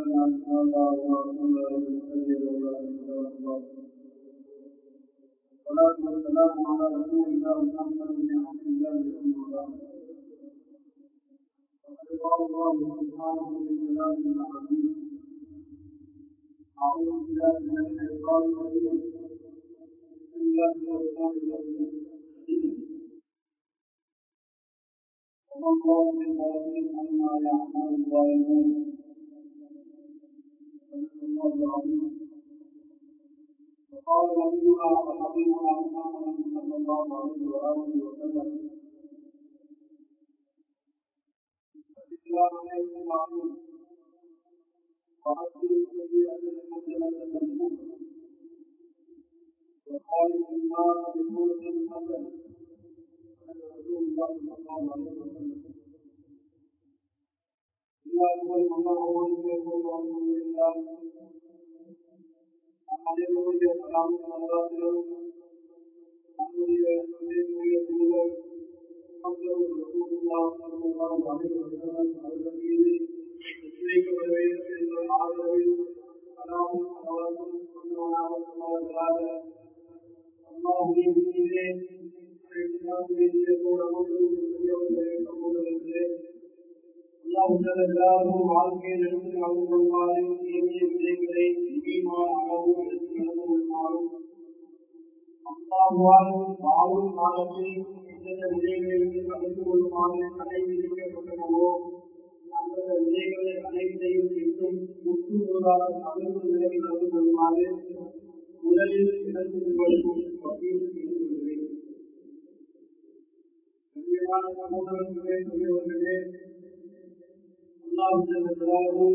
عن هذا ورسول الله المسجد ولا الله والصلاة والسلام على رسول الله محمد بن عبد الله أما بعد فقد قال الله سبحانه في كلامه العزيز أعوذ بالله من الشيطان الرجيم بسم الله الرحمن الرحيم وما الله بغافل عما يعمل الظالمون صدق الله العظيم وقال نبينا وحبيبنا محمد صلى الله عليه واله وسلم الاسلام ليس معلوم وحسن السيئه الحسنه تنفوه وخالق الناس بخلق حسن رسول الله صلى الله عليه وسلم الله والمنور والكيف والحمد لله நம்முடைய சலாம் நல்லாசிரம் நம்முடைய நம்முடைய தூதர் அவர்கள் மீது நிச்சயிக்கப்பட வேண்டும் என்ற ஆதரவில் அலாமும் அவர்களும் சொன்னவனாக சொன்னவர்களாக அல்லாஹுடைய மீதே வாழ்க்கையில் எடுத்து நடந்து கொள்வாரு ஏறிய விதைகளை அளவு எடுத்து நடந்து கொள்வாரும் அல்லாஹுவால் வாழும் காலத்தில் எந்தெந்த விதைகளிலிருந்து கலந்து கொள்ளுமாறு தடை விதிக்கப்பட்டனவோ அந்தந்த விதைகளை அனைத்தையும் என்றும் முற்று முழுதாக தவிர்த்து விலகி நடந்து கொள்ளுமாறு முதலில் இடத்தில் உங்களுக்கும் பகிர்ந்து செய்து கொள்கிறேன் கண்ணியமான சகோதரர்களே பெரியவர்களே அல்லாஹ்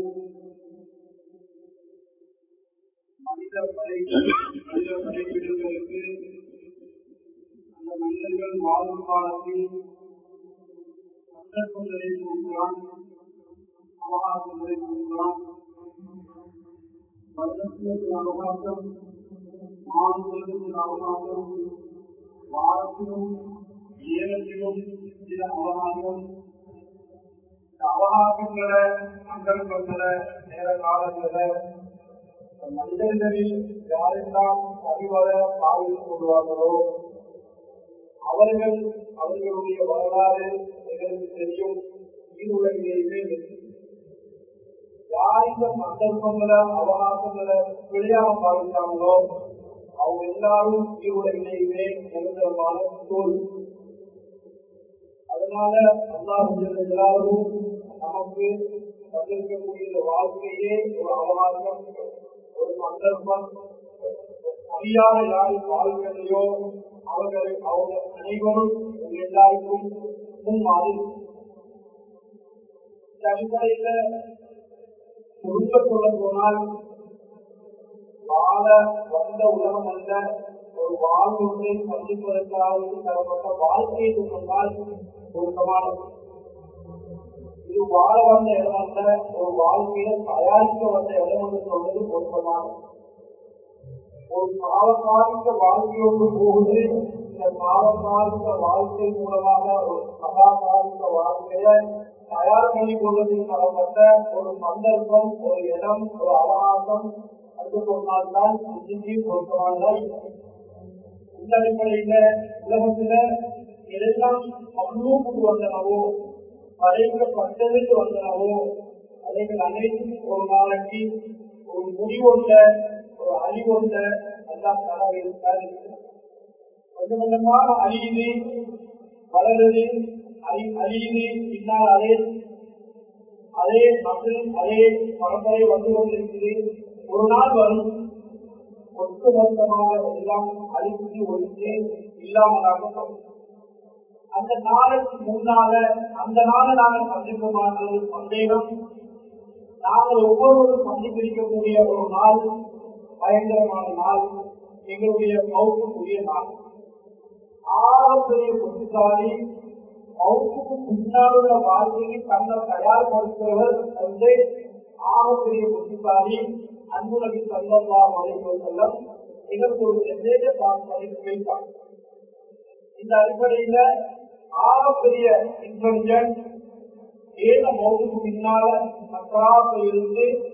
மனித படை மனித படைப்பிடங்களுக்கு அந்த மனிதர்கள் வாழும் காலத்தில் சந்தர்ப்பங்களை கொடுக்கிறான் அவகாசங்களை கொடுக்கிறான் வருடத்திற்கு அவகாசம் மாதங்களுக்கு அவகாசம் வாரத்திலும் நேரத்திலும் சில அவகாசம் அவகாசங்களை சந்தர்ப்பங்களை நேர காலங்களை மனிதர்களில் யாரெல்லாம் அறிவர பாவித்துக் கொள்வார்களோ அவர்கள் அவர்களுடைய வரலாறு எங்களுக்கு தெரியும் ஈருலகிலேயுமே யார் இந்த சந்தர்ப்பங்களை அவகாசங்களை பிழையாக பாவித்தாங்களோ அவங்க எல்லாரும் ஈருலகிலேயுமே நிரந்தரமான தோல் அதனால அல்லாஹ் எல்லாரும் நமக்கு தந்திருக்கக்கூடிய வாழ்க்கையே ஒரு அவகாசம் ஒரு சந்தர்ப்பம் சரியான யாரின் வாழ்க்கையோ அவர்களை அவங்க அனைவரும் எல்லாருக்கும் முன்மாதிரி இந்த அடிப்படையில சுருங்க சொல்ல போனால் வாழ வந்த உலகம் அல்ல ஒரு வாழ்வுகளை சந்திப்பதற்காக தரப்பட்ட வாழ்க்கையை சொன்னால் பொருத்தமானது இது வாழ வந்த இடம் அல்ல ஒரு வாழ்க்கையில தயாரிக்க வந்த இடம் என்று சொல்வது பொருத்தமானது ஒரு பாவகாலிக்க வாழ்க்கையோடு போகுது இந்த பாவகாலிக்க வாழ்க்கை மூலமாக ஒரு சதாகாலிக்க வாழ்க்கைய தயார் பண்ணி கொள்வதில் தரப்பட்ட ஒரு சந்தர்ப்பம் ஒரு இடம் ஒரு அவகாசம் அது சொன்னால்தான் இன்றைக்கு பொருத்தமானதான் இந்த அடிப்படையில உலகத்துல எதெல்லாம் அவ்வளவு வந்தனவோ படைக்கப்பட்டதுக்கு வந்தனவோ அவைகள் அனைத்தும் ஒரு நாளைக்கு ஒரு முடிவுள்ள ஒரு அழிவுள்ள எல்லாம் தரவிருக்காது கொஞ்சம் கொஞ்சமாக அழியுது வளருது அழி அழியுது பின்னால் அதே அதே மக்கள் அதே பரம்பரை வந்து கொண்டிருக்குது ஒரு நாள் வரும் ஒட்டுமொத்தமாக எல்லாம் அழித்து ஒழித்து இல்லாமலாக அந்த நாளுக்கு முன்னால அந்த நாளை நாங்கள் சந்திப்போமானது சந்தேகம் நாங்கள் ஒவ்வொருவரும் சந்திப்பிருக்கக்கூடிய ஒரு நாள் பயங்கரமான நாள் எங்களுடைய மௌத்துக்குரிய நாள் ஆரம்பரிய புத்திசாலி மௌத்துக்கு பின்னால் உள்ள வாழ்க்கையை தன்னை தயார்படுத்துகிறவர் வந்து ஆகப்பெரிய புத்திசாலி அன்பு நபி சல்லா வலைக்கு செல்லம் எங்களுக்கு ஒரு மெசேஜ படித்து வைத்தார் இந்த அடிப்படையில ஆகப்பெரிய இன்டெலிஜென்ட் ஏன மௌத்துக்கு பின்னால சக்கராத்தில் இருந்து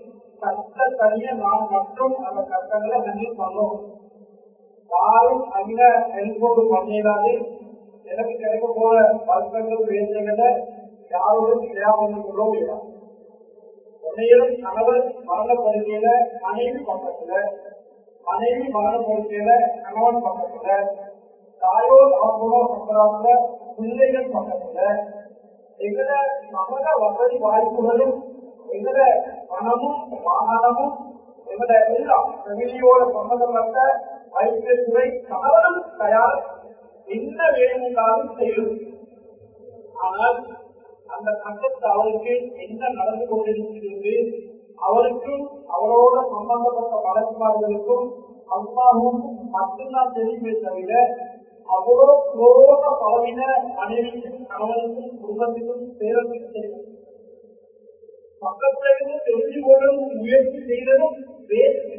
சட்ட தனிய நாம் மட்டும் அந்த சட்டங்களை ஹேண்டில் பண்ணோம் யாரும் அங்க ஹெல்ப்போடு பண்ணிடாது எனக்கு கிடைக்க போற வருஷங்கள் வேதனைகளை யாரோடும் ஷேர் பண்ணிக்கொள்ள முடியாது உன்னையும் கணவர் மரணப்படுக்கையில மனைவி பக்கத்துல மனைவி மரணப்படுக்கையில கணவன் பக்கத்துல தாயோ அவங்களோ பக்கத்துல பிள்ளைகள் பக்கத்துல எங்கட சமக வசதி வாய்ப்புகளும் எங்கட பணமும் வாகனமும் எங்கட எல்லாம் ஃபெமிலியோட சம்பந்தப்பட்ட வைத்தியத்துறை கணவனும் தயார் என்ன வேணும்னாலும் செய்யும் ஆனால் அந்த கட்டத்தில் அவருக்கு என்ன நடந்து கொண்டிருக்கிறது அவருக்கும் அவரோட சம்பந்தப்பட்ட வழக்குமார்களுக்கும் அம்மாவும் மட்டும்தான் தெரியுமே தவிர அவ்வளோ குரோத பலவின மனைவிக்கும் கணவனுக்கும் குடும்பத்துக்கும் பேரத்துக்கும் தெரியும் பக்கத்துல இருந்து தெரிஞ்சு கொள்ளும் முயற்சி செய்ததும் வேஸ்ட்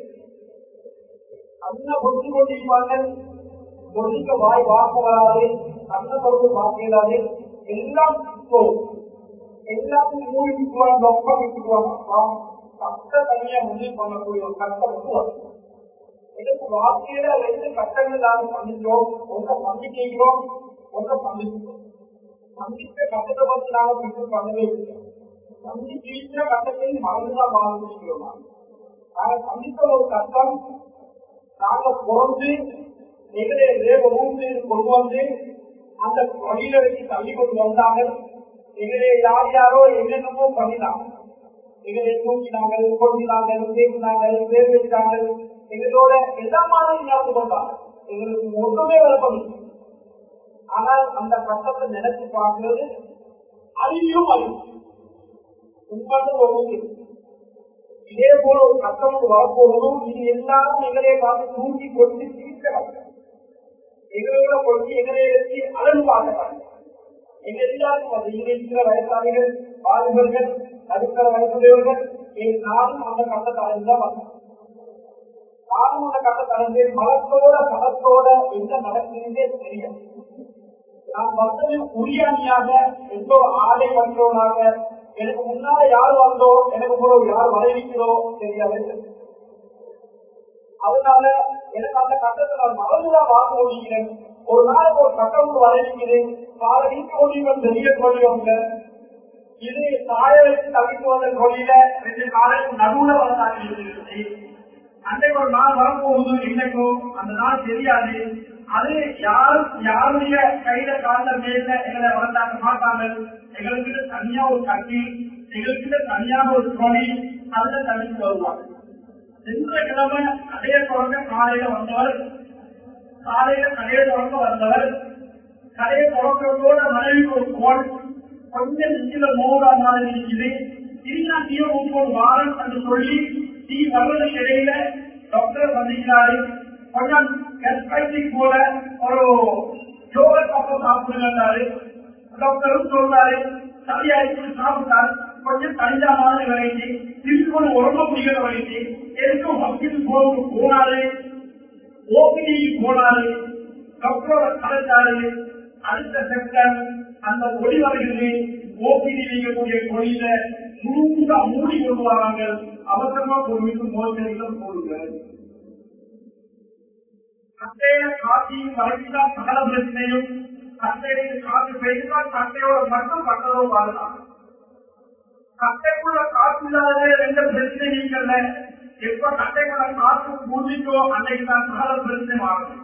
அண்ணா பொறுத்து கொண்டிருப்பாங்க பொறுக்க வாய் வாக்க வராது கண்ணை பொறுத்து பார்க்க இயலாது எல்லாம் போகும் எல்லாத்தையும் மூழ்கிக்குவாங்க ரொம்ப விட்டுக்குவாங்க கஷ்ட தனியா முடிவு பண்ணக்கூடிய ஒரு கஷ்டம் வந்து வரும் எனக்கு வாழ்க்கையில ரெண்டு கஷ்டங்கள் நாங்கள் சந்திக்கிறோம் ஒன்றை சந்திக்கிறோம் ஒன்றை சந்திக்கிறோம் சந்திக்க கஷ்டத்தை பற்றி நாங்கள் பிடிச்சு பண்ணவே இல்லை சந்திக்கிற கஷ்டத்தை மறந்துதான் வாழ்ந்துக்கிறோம் நாங்கள் சந்தித்த ஒரு கஷ்டம் நாங்க பிறந்து எங்களை வேக ஊந்து கொண்டு வந்து அந்த வழியில வச்சு தள்ளி கொண்டு வந்தாங்க எங்களை யார் யாரோ என்னென்னமோ பண்ணினாங்க எங்களை தூக்கினாங்க கொண்டினாங்க பேசினாங்க பேர் வச்சாங்க எங்களோட எல்லா மாதிரி நடந்து கொண்டாங்க எங்களுக்கு ஒன்றுமே விருப்பம் இல்லை. ஆனால் அந்த கஷ்டத்தை நினைச்சு பார்க்கிறது அழியும் அழியும் உண்மையான ஒரு உண்மை. இதே போல ஒரு கஷ்டம் வரப்போவதும் இது எல்லாரும் எங்களே பார்த்து தூக்கி கொண்டு தீர்க்கிறாங்க எங்களோட கொண்டு எங்களை வச்சு அழகு பார்க்கிறாங்க எங்க எல்லாருக்கும் அது இங்க இருக்கிற வயசாளிகள் வாலிபர்கள் நடுத்தர வயசுடையவர்கள் என் நானும் அந்த கட்டத்தை அடைந்துதான் வந்தேன் நானும் அந்த கட்டத்தை அடைந்தேன் மலத்தோட பணத்தோட என்ன நடக்குதுன்னே தெரியும் நான் வந்தது உரியாணியாக எந்த ஒரு ஆடை வந்தோனாக எனக்கு முன்னால யார் வந்தோ எனக்கு கூட யார் வரவிக்கிறோ தெரியாது அதனால எனக்கு அந்த கட்டத்தை நான் மறந்துதான் பார்க்க முடிகிறேன் ஒரு நாள் ஒரு கட்டம் வரவிக்கிறேன் கால வீட்டு ஒளிவன் பெரிய கொள்ளிவங்க இது தாய வச்சு தவித்து வந்த கொள்ளியில ரெண்டு காலைக்கு நடுவுல வந்தாங்க இருக்கிறது அன்றைக்கு ஒரு நாள் வரப்போகுது இன்னைக்கும் அந்த நாள் தெரியாது அது யாரும் யாருடைய கையில கால மேல எங்களை வளர்ந்தாக்க மாட்டாங்க எங்களுக்கு தனியா ஒரு கட்டி எங்களுக்கு தனியாக ஒரு தொழில் அதுல தனித்து வருவாங்க சென்ற கிழமை கடையை தொடங்க காலையில வந்தவர் காலையில கடையை தொடங்க வந்தவர் கடையை தொடக்கிறதோட மனைவிக்கு ஒரு கோல் கொஞ்சம் நெஞ்சில மோகா மாதிரி இருக்குது இருந்தா தீ ஒரு வாரம் என்று சொல்லி தீ வர்றதுக்கு இடையில டாக்டர் சந்திக்கிறாரு கொஞ்சம் கெஸ்பைட்டிக் போல ஒரு யோக பக்கம் சாப்பிடுங்கிறாரு டாக்டரும் சொல்றாரு சரியாயிட்டு சாப்பிட்டார் கொஞ்சம் தனியா மாதிரி விளைஞ்சி திருப்பி உடம்ப முடிகிற விளைஞ்சி எதுக்கும் ஹாஸ்பிட்டல் போக போனாரு ஓபிடி போனாரு டாக்டரோட கலைச்சாரு அடுத்த செக்டர் அந்த ஒளி வருகிறது ஓபிடி வைக்கக்கூடிய கொடியில முழுக்க மூடி கொண்டு வராங்க அவசரமா போட்டு மோசடிகளும் போடுங்க கட்டையில காட்சியும் வளர்ச்சிதான் சகல பிரச்சனையும் கட்டையில காற்று பெய்தால் கட்டையோட மட்டும் கட்டதோ பாருதான் கட்டைக்குள்ள காற்று இல்லாத எந்த பிரச்சனை நீங்கல்ல எப்ப கட்டைக்குள்ள காற்று பூஜிக்கோ அன்னைக்கு தான் சகல பிரச்சனை மாறும்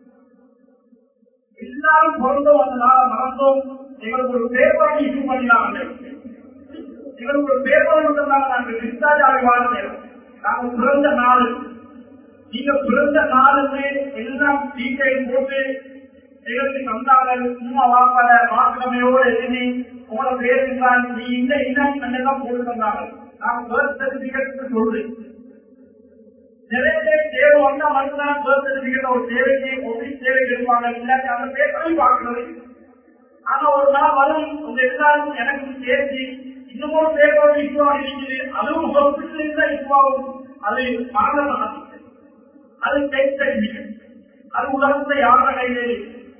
எல்லாரும் பிறந்தோம் அந்த நாளை மறந்தோம் எங்களுக்கு ஒரு பேப்பரை இஷ்யூ பண்ணினாங்க எங்களுக்கு ஒரு பேப்பர் மட்டும்தான் நாங்கள் டிஸ்சார்ஜ் ஆகி வாழ்ந்தேன் நாங்கள் பிறந்த நாள் நீங்க பிறந்த நாளுக்கு எல்லாம் டீட்டெயில் போட்டு எங்களுக்கு தந்தார்கள் சும்மா வாக்காள வாக்கிழமையோடு எழுதி உங்களோட பேர் இருந்தால் நீ இந்த இன்னும் கண்ணெல்லாம் போட்டு தந்தாங்க நான் பர்த் சர்டிபிகேட் சொல்றேன் நிறைய பேர் தேவை வந்தா மட்டும்தான் பர்த் சர்டிபிகேட் ஒரு தேவைக்கு ஒரு தேவைக்கு எடுப்பாங்க இல்லாட்டி அந்த பேப்பரையும் பார்க்கறது ஆனா ஒரு நாள் வரும் உங்க எல்லாரும் எனக்கு சேர்த்து இன்னும் ஒரு பேப்பர் இஷ்யூ ஆகிருக்குது அதுவும் ஹாஸ்பிட்டல் தான் இஷ்யூ ஆகும் அது மரணம் அது டெஸ்ட் சர்டிபிகேட் அது உலகத்தை யார கையிலே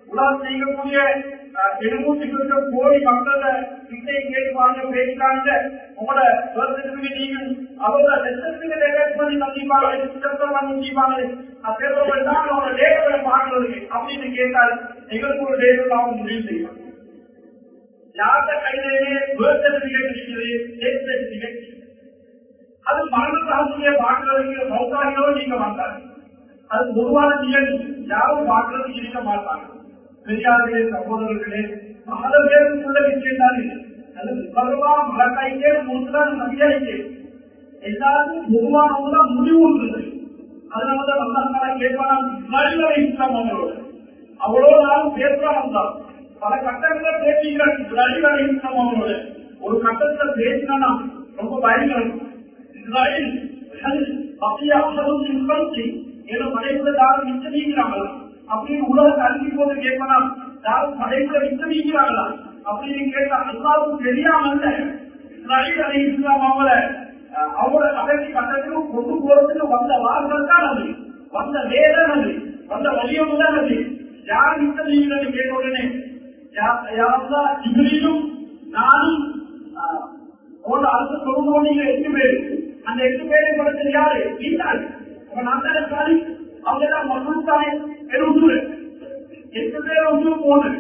உலகம் செய்யக்கூடிய எழுநூத்தி இருக்க கோடி மக்களை கிட்டே கேட்பாங்க பேசினாங்க உங்களோட வருஷத்துக்கு நீங்கள் அவரோட லட்சத்துக்கு டேட் பண்ணி தந்திப்பாங்க சிஸ்டம் பண்ணி தந்திப்பாங்க நான் பேசுறது தான் அவங்களோட டேட்டை பார்க்கறதுக்கு அப்படின்னு கேட்டால் எங்களுக்கு ஒரு டேட் அவங்க முடிவு செய்யணும் யார்கிட்ட கையிலேயே பேர்த் சர்டிபிகேட் இருக்குது டெத் சர்டிபிகேட் அது மரணத்தாசிரிய பார்க்கறதுக்கு மௌத்தாகியோ நீங்க மாட்டாங்க அது பொதுவான நிகழ்ச்சி யாரும் பார்க்கறதுக்கு இருக்க மாட்டாங்க பெரியார்களே சகோதரர்களே பல பேருக்குள்ள விஷயம் தான் இது அது பகவா மலக்காய்க்கே முழுதான் நம்பியாயிக்கே எல்லாருக்கும் பொதுவான ஒன்றுதான் முடிவு இருக்குது அதனாலதான் வந்தாங்க கேட்பான் நடுவரை இஸ்லாம் அவங்களோட அவ்வளோ நாளும் பேசலாம் தான் பல கட்டங்களை பேசுகிறார் நடுவரை இஸ்லாம் அவங்களோட ஒரு கட்டத்துல பேசினா ரொம்ப பயங்கரம் இஸ்ராயல் அப்படியே அகலும் இன்பி ஏதோ படைப்புல யாரும் மிச்ச நீங்கிறாங்களா அப்படின்னு உலக கல்வி போது கேட்கலாம் யாரும் படைப்புல மிச்ச நீங்கிறாங்களா அப்படின்னு கேட்டா எல்லாருக்கும் தெரியாம இஸ்ராயல் அலி இஸ்லாம் அவங்கள அவங்கள கடைசி கட்டத்திலும் கொண்டு போறதுக்கு வந்த வார்த்தை தான் அது வந்த வேதம் அது வந்த வலியம் தான் அது யார் மிச்ச நீங்கிறது கேட்ட உடனே யாரெல்லாம் இவரையும் நானும் உங்களோட அரசு சொல்லுவோம் நீங்க எட்டு பேரு அந்த எட்டு பேரை படத்தில் யாரு நீதான் அப்ப நான் தானே சாரி அவங்க எல்லாம் மக்கள் தானே எழுபது எட்டு பேர் ஒன்று போன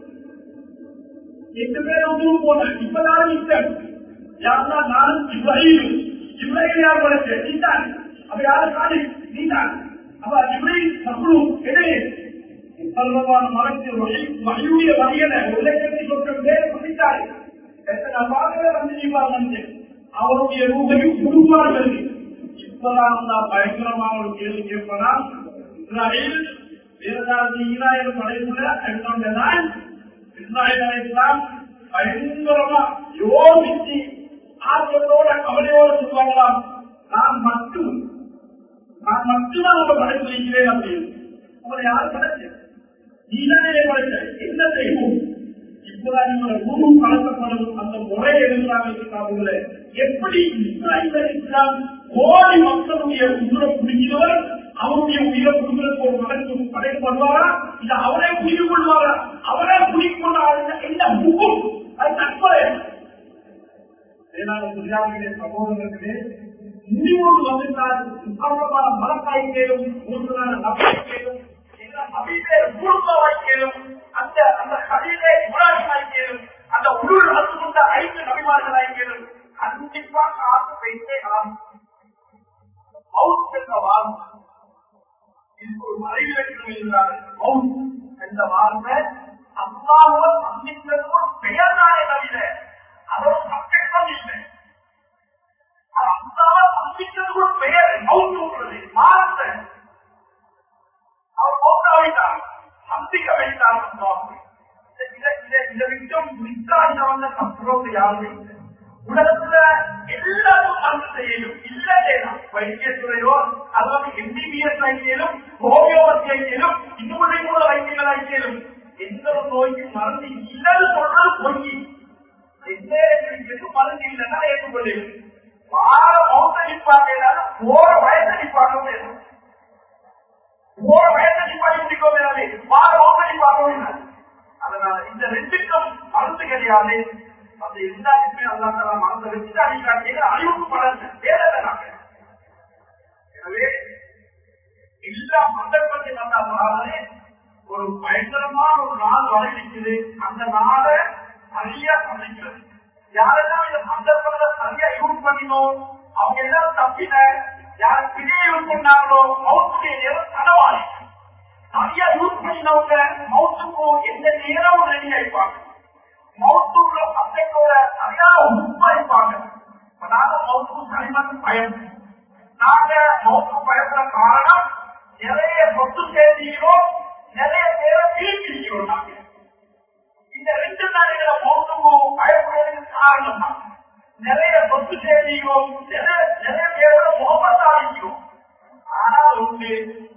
எட்டு பேர் ஒன்று போன இப்பதான் நித்தன் யாருன்னா நானும் இப்ராஹிம் இப்ராஹிம் யார் படைச்ச நீதான் அப்ப யாரு சாரி நீதான் அப்ப இப்ராஹிம் மக்களும் இடையே சர்வமான மரத்தில் மகிழ்வுடைய வகையில ஒரு லட்சத்தி சொற்கள் பேர் பண்ணிட்டாரு எத்தனை பாகங்களை வந்து அவருடைய ரூபையும் குடும்பார்கள் இப்பதான் தான் பயங்கரமான ஒரு கேள்வி கேட்பதா இஸ்ராயல் வேதாந்தி ஈராயிரம் படைப்புல எடுத்தோம்னா இஸ்ராயல் அலைக்கலாம் பயங்கரமா யோசிச்சு ஆர்வத்தோட கவலையோட சொல்லுவாங்களாம் நான் மட்டும் நான் மட்டும்தான் உங்க படைப்பு வைக்கிறேன் அப்படின்னு உங்களை யார் படைச்சு நீதானே படைச்ச என்ன செய்வோம் இப்பதான் நீங்கள் குரு கலக்கப்படும் அந்த முறை எழுதுறாங்க எப்படி இஸ்ராயல் இஸ்லாம் கோடி மக்களுடைய உயிரை பிடிக்கிறவர் அவருடைய உயிரை பிடிக்கிறதுக்கு ஒரு மகனுக்கு படைப்படுவாரா இல்ல அவரே புரிந்து கொள்வாரா அவரே புரிந்து கொண்டார் என்ன முகம் அது தற்கொலை வேளாண் சகோதரர்களே முடிவோடு வந்துட்டால் சம்பளமான மனப்பாய்க்கையிலும் மூன்றான நம்பிக்கையிலும் குடும்ப வாழ்க்கையிலும் அந்த அந்த கதையிலே இப்ராஹிம் ஆகியும் அந்த உள்ளூர் வந்து கொண்ட ஐந்து நபிமார்கள் ஆகியும் கண்டிப்பாக ஆசை வைத்தே ஆகும் மவுத் என்ற வார்த்தை இதுக்கு ஒரு மறைவிலக்கணம் இருந்தார்கள் மவுத் என்ற வார்த்தை அல்லாஹுவ சந்தித்தது ஒரு பெயர் தானே தவிர அதோட சட்டக்கம் இல்லை அல்லாஹ் சந்தித்தது ஒரு பெயர் மவுத் சொல்றது வார்த்தை அவர் மௌத்தா வைத்தார் சந்திக்க வைத்தார் இதை விட்டும் மித்தாண்ட வந்த தப்புறவு யாருமே இல்லை உலகத்துல எல்லாரும் மருந்து செய்யணும் இல்லையா வைத்தியத்துறையோ அதாவது எம்பிபிஎஸ் வைத்தியலும் ஹோமியோபதி வைத்தியலும் இன்னொரு கூட வைத்தியங்கள் வைத்தியலும் எந்த ஒரு நோய்க்கு மருந்து இல்லைன்னு சொல்றது பொய் எந்த எது மருந்து இல்லைன்னா ஏற்றுக்கொள்ளணும் வார மௌத்த நிப்பாங்க போற வயசை நிப்பாங்க வேணும் போற வயசை நிப்பாடி முடிக்க வேணாலே வார மௌத்த நிப்பாங்க வேணாம் அதனால இந்த ரெண்டுக்கும் மருந்து கிடையாது அந்த எல்லாருக்குமே அல்லாத மறந்து வச்சு அழிக்காட்டிய அழிவுக்கு பலன் தேவை நாங்க எனவே எல்லா சந்தர்ப்பத்தில் வந்தாலே ஒரு பயங்கரமான ஒரு நாள் வரை இருக்குது அந்த நாளை சரியா சமைக்கிறது யாரெல்லாம் இந்த சந்தர்ப்பத்தை சரியா யூஸ் பண்ணினோம் அவங்க எல்லாம் தப்பின யார் பிழைய யூஸ் பண்ணாங்களோ மவுத்துடைய நேரம் தடவாளி சரியா யூஸ் பண்ணினவங்க மவுத்துக்கும் எந்த நேரமும் ரெடி ஆயிப்பாங்க மௌத்துள்ள சந்தையோட சரியான உட்பழிப்பாங்க நாங்க மௌத்துக்கு சரிமன் பயம் நாங்க மௌத்துக்கு பயப்பட காரணம் நிறைய சொத்து சேர்த்திக்கிறோம் நிறைய பேரை பிரிக்கிறோம் நாங்க இந்த ரெண்டு நாடுகளை மௌத்துக்கும் பயப்படுறதுக்கு காரணம் தான் நிறைய சொத்து சேர்த்திக்கிறோம் நிறைய நிறைய பேரோட முகமத்தாடிக்கிறோம் ஆனால் உண்டு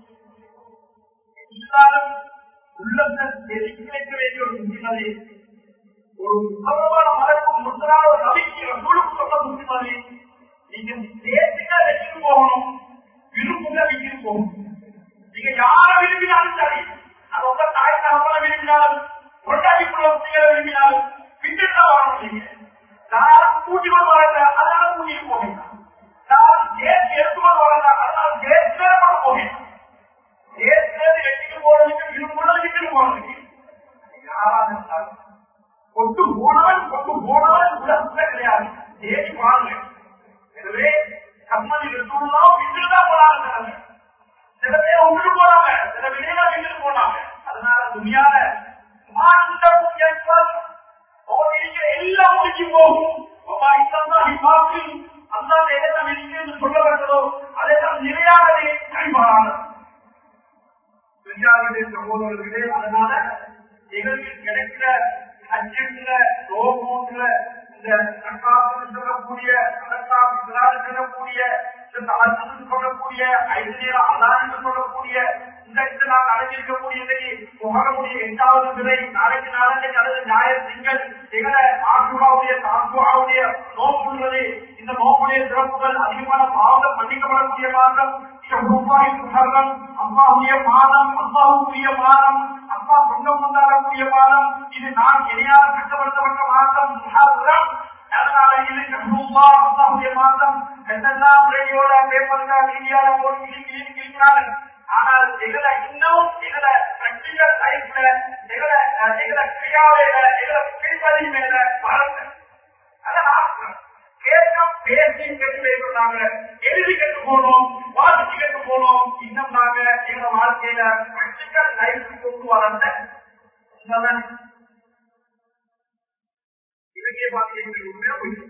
எல்லாரும் உள்ளத்தை தெரிவிக்க வைக்க வேண்டிய ஒரு முக்கியமதி ஒரு சர்வமான மரக்கும் முத்தரான ஒரு நபிக்கு ரசூலுக்கு சொன்ன முக்கியமானே நீங்க நேற்றுக்கா வச்சுட்டு போகணும் விரும்புங்க வச்சுட்டு போகணும் நீங்க யார விரும்பினாலும் சரி அது உங்க தாய் தகவல விரும்பினா கொண்டு போனவன் கொண்டு போனவன் உலகத்துல கிடையாது தேடி பாருங்க எனவே கம்மதி வெட்டுலாம் விட்டுதான் போனாங்க சிலர். சில பேர் விட்டுட்டு போனாங்க சில விலையில விட்டுட்டு போனாங்க அதனால துணியால மாண்டவும் கேட்பார் அவர் இருக்கிற எல்லாம் முடிச்சு போகும் அப்பா இத்தனை பார்த்து அந்த எதெல்லாம் இருக்கிறது சொல்லப்பட்டதோ அதெல்லாம் நிலையாகவே கைமாறானது பெரியார்களே சகோதரர்களே அதனால எங்களுக்கு கிடைக்கிற அச்சத்துல ரோபோன்ற இந்த சர்க்காருக்கு சொல்லக்கூடிய சர்க்கார் சொல்லக்கூடிய இந்த அரசு சொல்லக்கூடிய ஐந்து நேரம் அதான் சொல்லக்கூடிய இந்த இந்த நாள் அடைஞ்சிருக்கக்கூடிய புகழக்கூடிய எட்டாவது விலை நாளைக்கு நாளைக்கு அல்லது ஞாயிறு திங்கள் எங்களை ஆசுராவுடைய தாக்குவாவுடைய நோக்குள்ளது இந்த நோக்குடைய சிறப்புகள் அதிகமான பாவங்கள் மன்னிக்கப்படக்கூடிய மாதம் ரூபாய் புகழம் அம்மாவுடைய மாதம் அம்மாவுக்குரிய மாதம் அம்மா சொந்தம் கொண்டாடக்கூடிய மாதம் இது நான் இணையாக கட்டப்படுத்தப்பட்ட மாதம் முகாபுரம் அதனால இது ரூபா அம்மாவுடைய மாதம் என்னெல்லாம் ரேடியோல பேப்பர்ல மீடியால போட்டு கிளி கிளி கிளிக்கிறாங்க ஆனால் எங்களை இன்னும் எங்களை பிராக்டிகல் லைஃப்ல எங்களை எங்களை கிரியாவையில எங்களை பின்பதி மேல பாருங்க அதெல்லாம் கேட்கும் பேசி கெட்டு பேசுறாங்க எழுதி கெட்டு போனோம் வாசிச்சு கெட்டு போனோம் இன்னும் நாங்க எங்க வாழ்க்கையில பிராக்டிக்கல் லைஃப் கொண்டு வரந்த உண்மைதான். இதுக்கே பார்த்து எங்களுக்கு உண்மையா போயிட்டு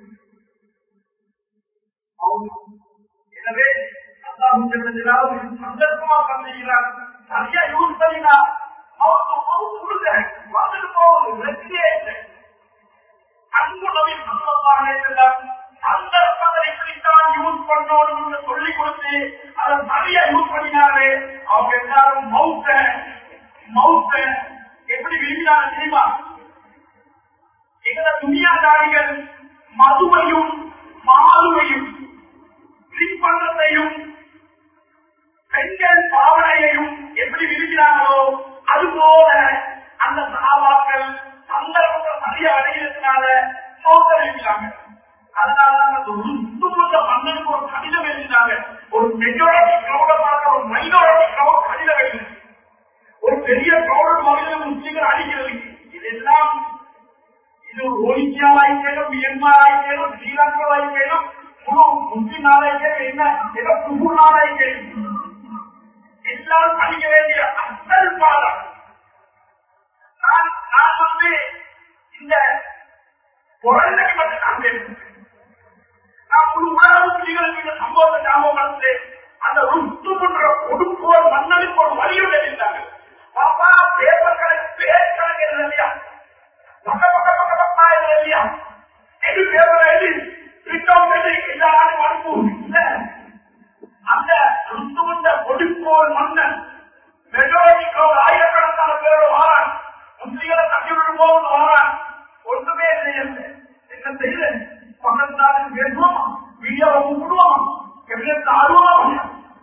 எனவே அல்லாஹ் சந்தர்ப்பமா தந்திருக்கிறார் சரியா யூஸ் பண்ணினா அவருக்கு மவுத்து கொடுங்க வந்துட்டு போகுது பிரச்சனையே இல்லை அன்பு நபி சல்லல்லாஹு அலைஹி வஸல்லம் சந்தர்ப்பத்தை இப்படித்தான் யூஸ் பண்ணணும்னு சொல்லி கொடுத்து அதை சரியா யூஸ் பண்ணினாரு அவங்க எல்லாரும் மவுத்த மவுத்த எப்படி விரும்பினாங்க தெரியுமா எங்களை துணியாதாரிகள் மதுவையும் மாதுவையும் ட்ரிங்க் பண்றதையும் பெண்கள் பாவனையையும் எப்படி விரும்பினாங்களோ அதுபோல அந்த சகாபாக்கள் சந்தர்ப்பத்தை சரியா அடைகிறதுனால மோச எழுதினாங்க அதனாலதான் அந்த ருத்துமுள்ள மன்னனுக்கு ஒரு கடிதம் எழுதினாங்க ஒரு மெஜாரிட்டி கிரௌட பார்க்க ஒரு மைனாரிட்டி கிரௌட் கடிதம் எழுதி ஒரு பெரிய கிரௌட் மகளிர் முஸ்லீம்கள் அடிக்கிறது இதெல்லாம் இது ஒரிஜினாலாயிக்கணும் மியன்மாராயிக்கணும் ஸ்ரீலங்காவாயிக்கணும் முழு முஸ்லிம் நாளாயிக்கணும் என்ன ஏதோ புது நாளாயிக்கணும் எல்லாரும் படிக்க வேண்டிய அசல் பாடம் நான் நான் வந்து இந்த குழந்தைக்கு மட்டும் நான் பேசுகிறேன் நான் முழு உலக முஸ்லிம்களுக்கு இந்த சம்பவத்தை ஞாபகப்படுத்து அந்த ருத்து போன்ற கொடுப்போர் மன்னனுக்கு ஒரு வழியும் எழுதினாங்க பாப்பா பேப்பர்களை பேர் கணக்கு இல்லையா பக்க பக்க பக்க பக்கமா இல்லையா எது பேப்பர் எழுதி பிரிண்ட் அவுட் எழுதி எல்லாரும் அனுப்புவோம் இல்ல அந்த ருத்துவந்த கொடுப்போர் மன்னன் மெஜாரிட்டி ஆயிரக்கணக்கான பேரோட வாரான் முஸ்லிம்களை தள்ளி விட்டு போகணும் வாரான் ஒன்றுமே இல்லை என்ன செய்யல பக்கத்தாலும் பேசுவோமா வீடியோவை கூப்பிடுவோமா எவ்வளவு ஆர்வமா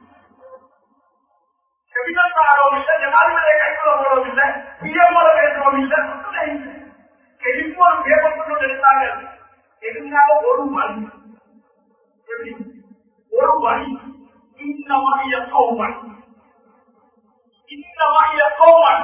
செவிதற்கு ஆர்வம் இல்லை ஜனாதிபதியை கைக்குள்ள போடவும் இல்லை பிஎம்ஓல பேசுறோம் இல்லை ஒன்றுமே இல்லை டெலிபோன் பேப்பர் கொண்டு எடுத்தாங்க எதுனால ஒரு வழி எப்படி? ஒரு வழி இந்த வகைய கௌமன் இந்த வகைய கௌமன்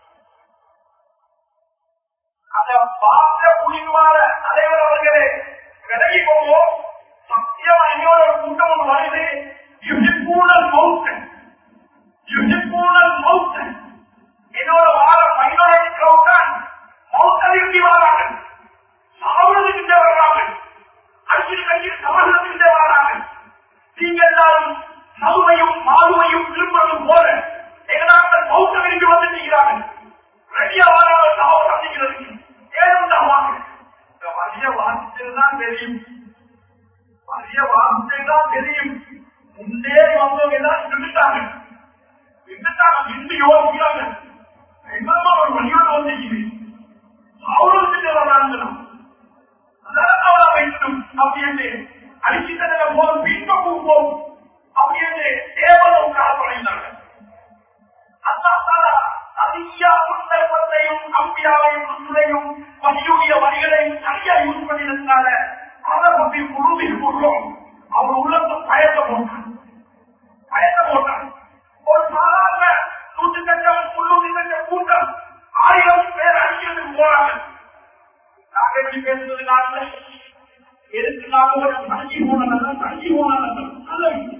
அந்த பார்த்த புனிதமான தலைவர் அவர்களே விலகி போவோம் சத்தியம் என்னோட ஒரு கூட்டம் ஒன்று வருது யுகிப்பூழல் மௌத்தன் யுகிப்பூழல் மௌத்தன் என்னோட வார மைனாரிட்டி கவுண்டன் மௌத்தலிருந்து வராங்க சாவதுக்கிட்டே வர்றாங்க அஞ்சு கஞ்சி சமூகத்துக்கிட்டே வராங்க நீங்க எல்லாரும் மதுவையும் மாதுவையும் விரும்புவது போல எங்களால் மௌத்தலிருந்து வந்து நிற்கிறாங்க ரெடியா வராங்க சாவ சந்திக்கிறதுக்கு ஏழுண்டாவாங்க இந்த வரிய வாசிச்சதுதான் தெரியும் வரிய வாசிச்சதுதான் தெரியும் முன்னே வந்தவங்க எல்லாம் நின்றுட்டாங்க நின்றுட்டாங்க நின்று யோசிக்கிறாங்க என்னமா ஒரு வழியோடு வந்துச்சு அவருக்கு வர்றாங்க அதனால வைக்கணும் அப்படின்னு அடிச்சுட்டதுல போதும் வீட்டுக்கு போகும் அப்படின்னு தேவதை உட்கார பண்ணியிருந்தாங்க அதிக சந்தர்ப்பத்தையும் அம்பியாவையும் ருசுலையும் வலியுடைய வரிகளையும் சரியா யூஸ் பண்ணியிருந்தால அதை பற்றி குழுவில் கொள்ளும் அவர் உள்ளத்தை பயத்த போட்டான் பயத்த போட்டான் ஒரு சாதாரண நூற்று லட்சம் முன்னூறு லட்சம் கூட்டம் ஆயிரம் பேர் அடிக்கிறதுக்கு போறாங்க அப்படி பேசுறதுனால எதுக்கு நாம ஒரு தங்கி போன நல்ல தங்கி போன நல்ல நல்ல விஷயம்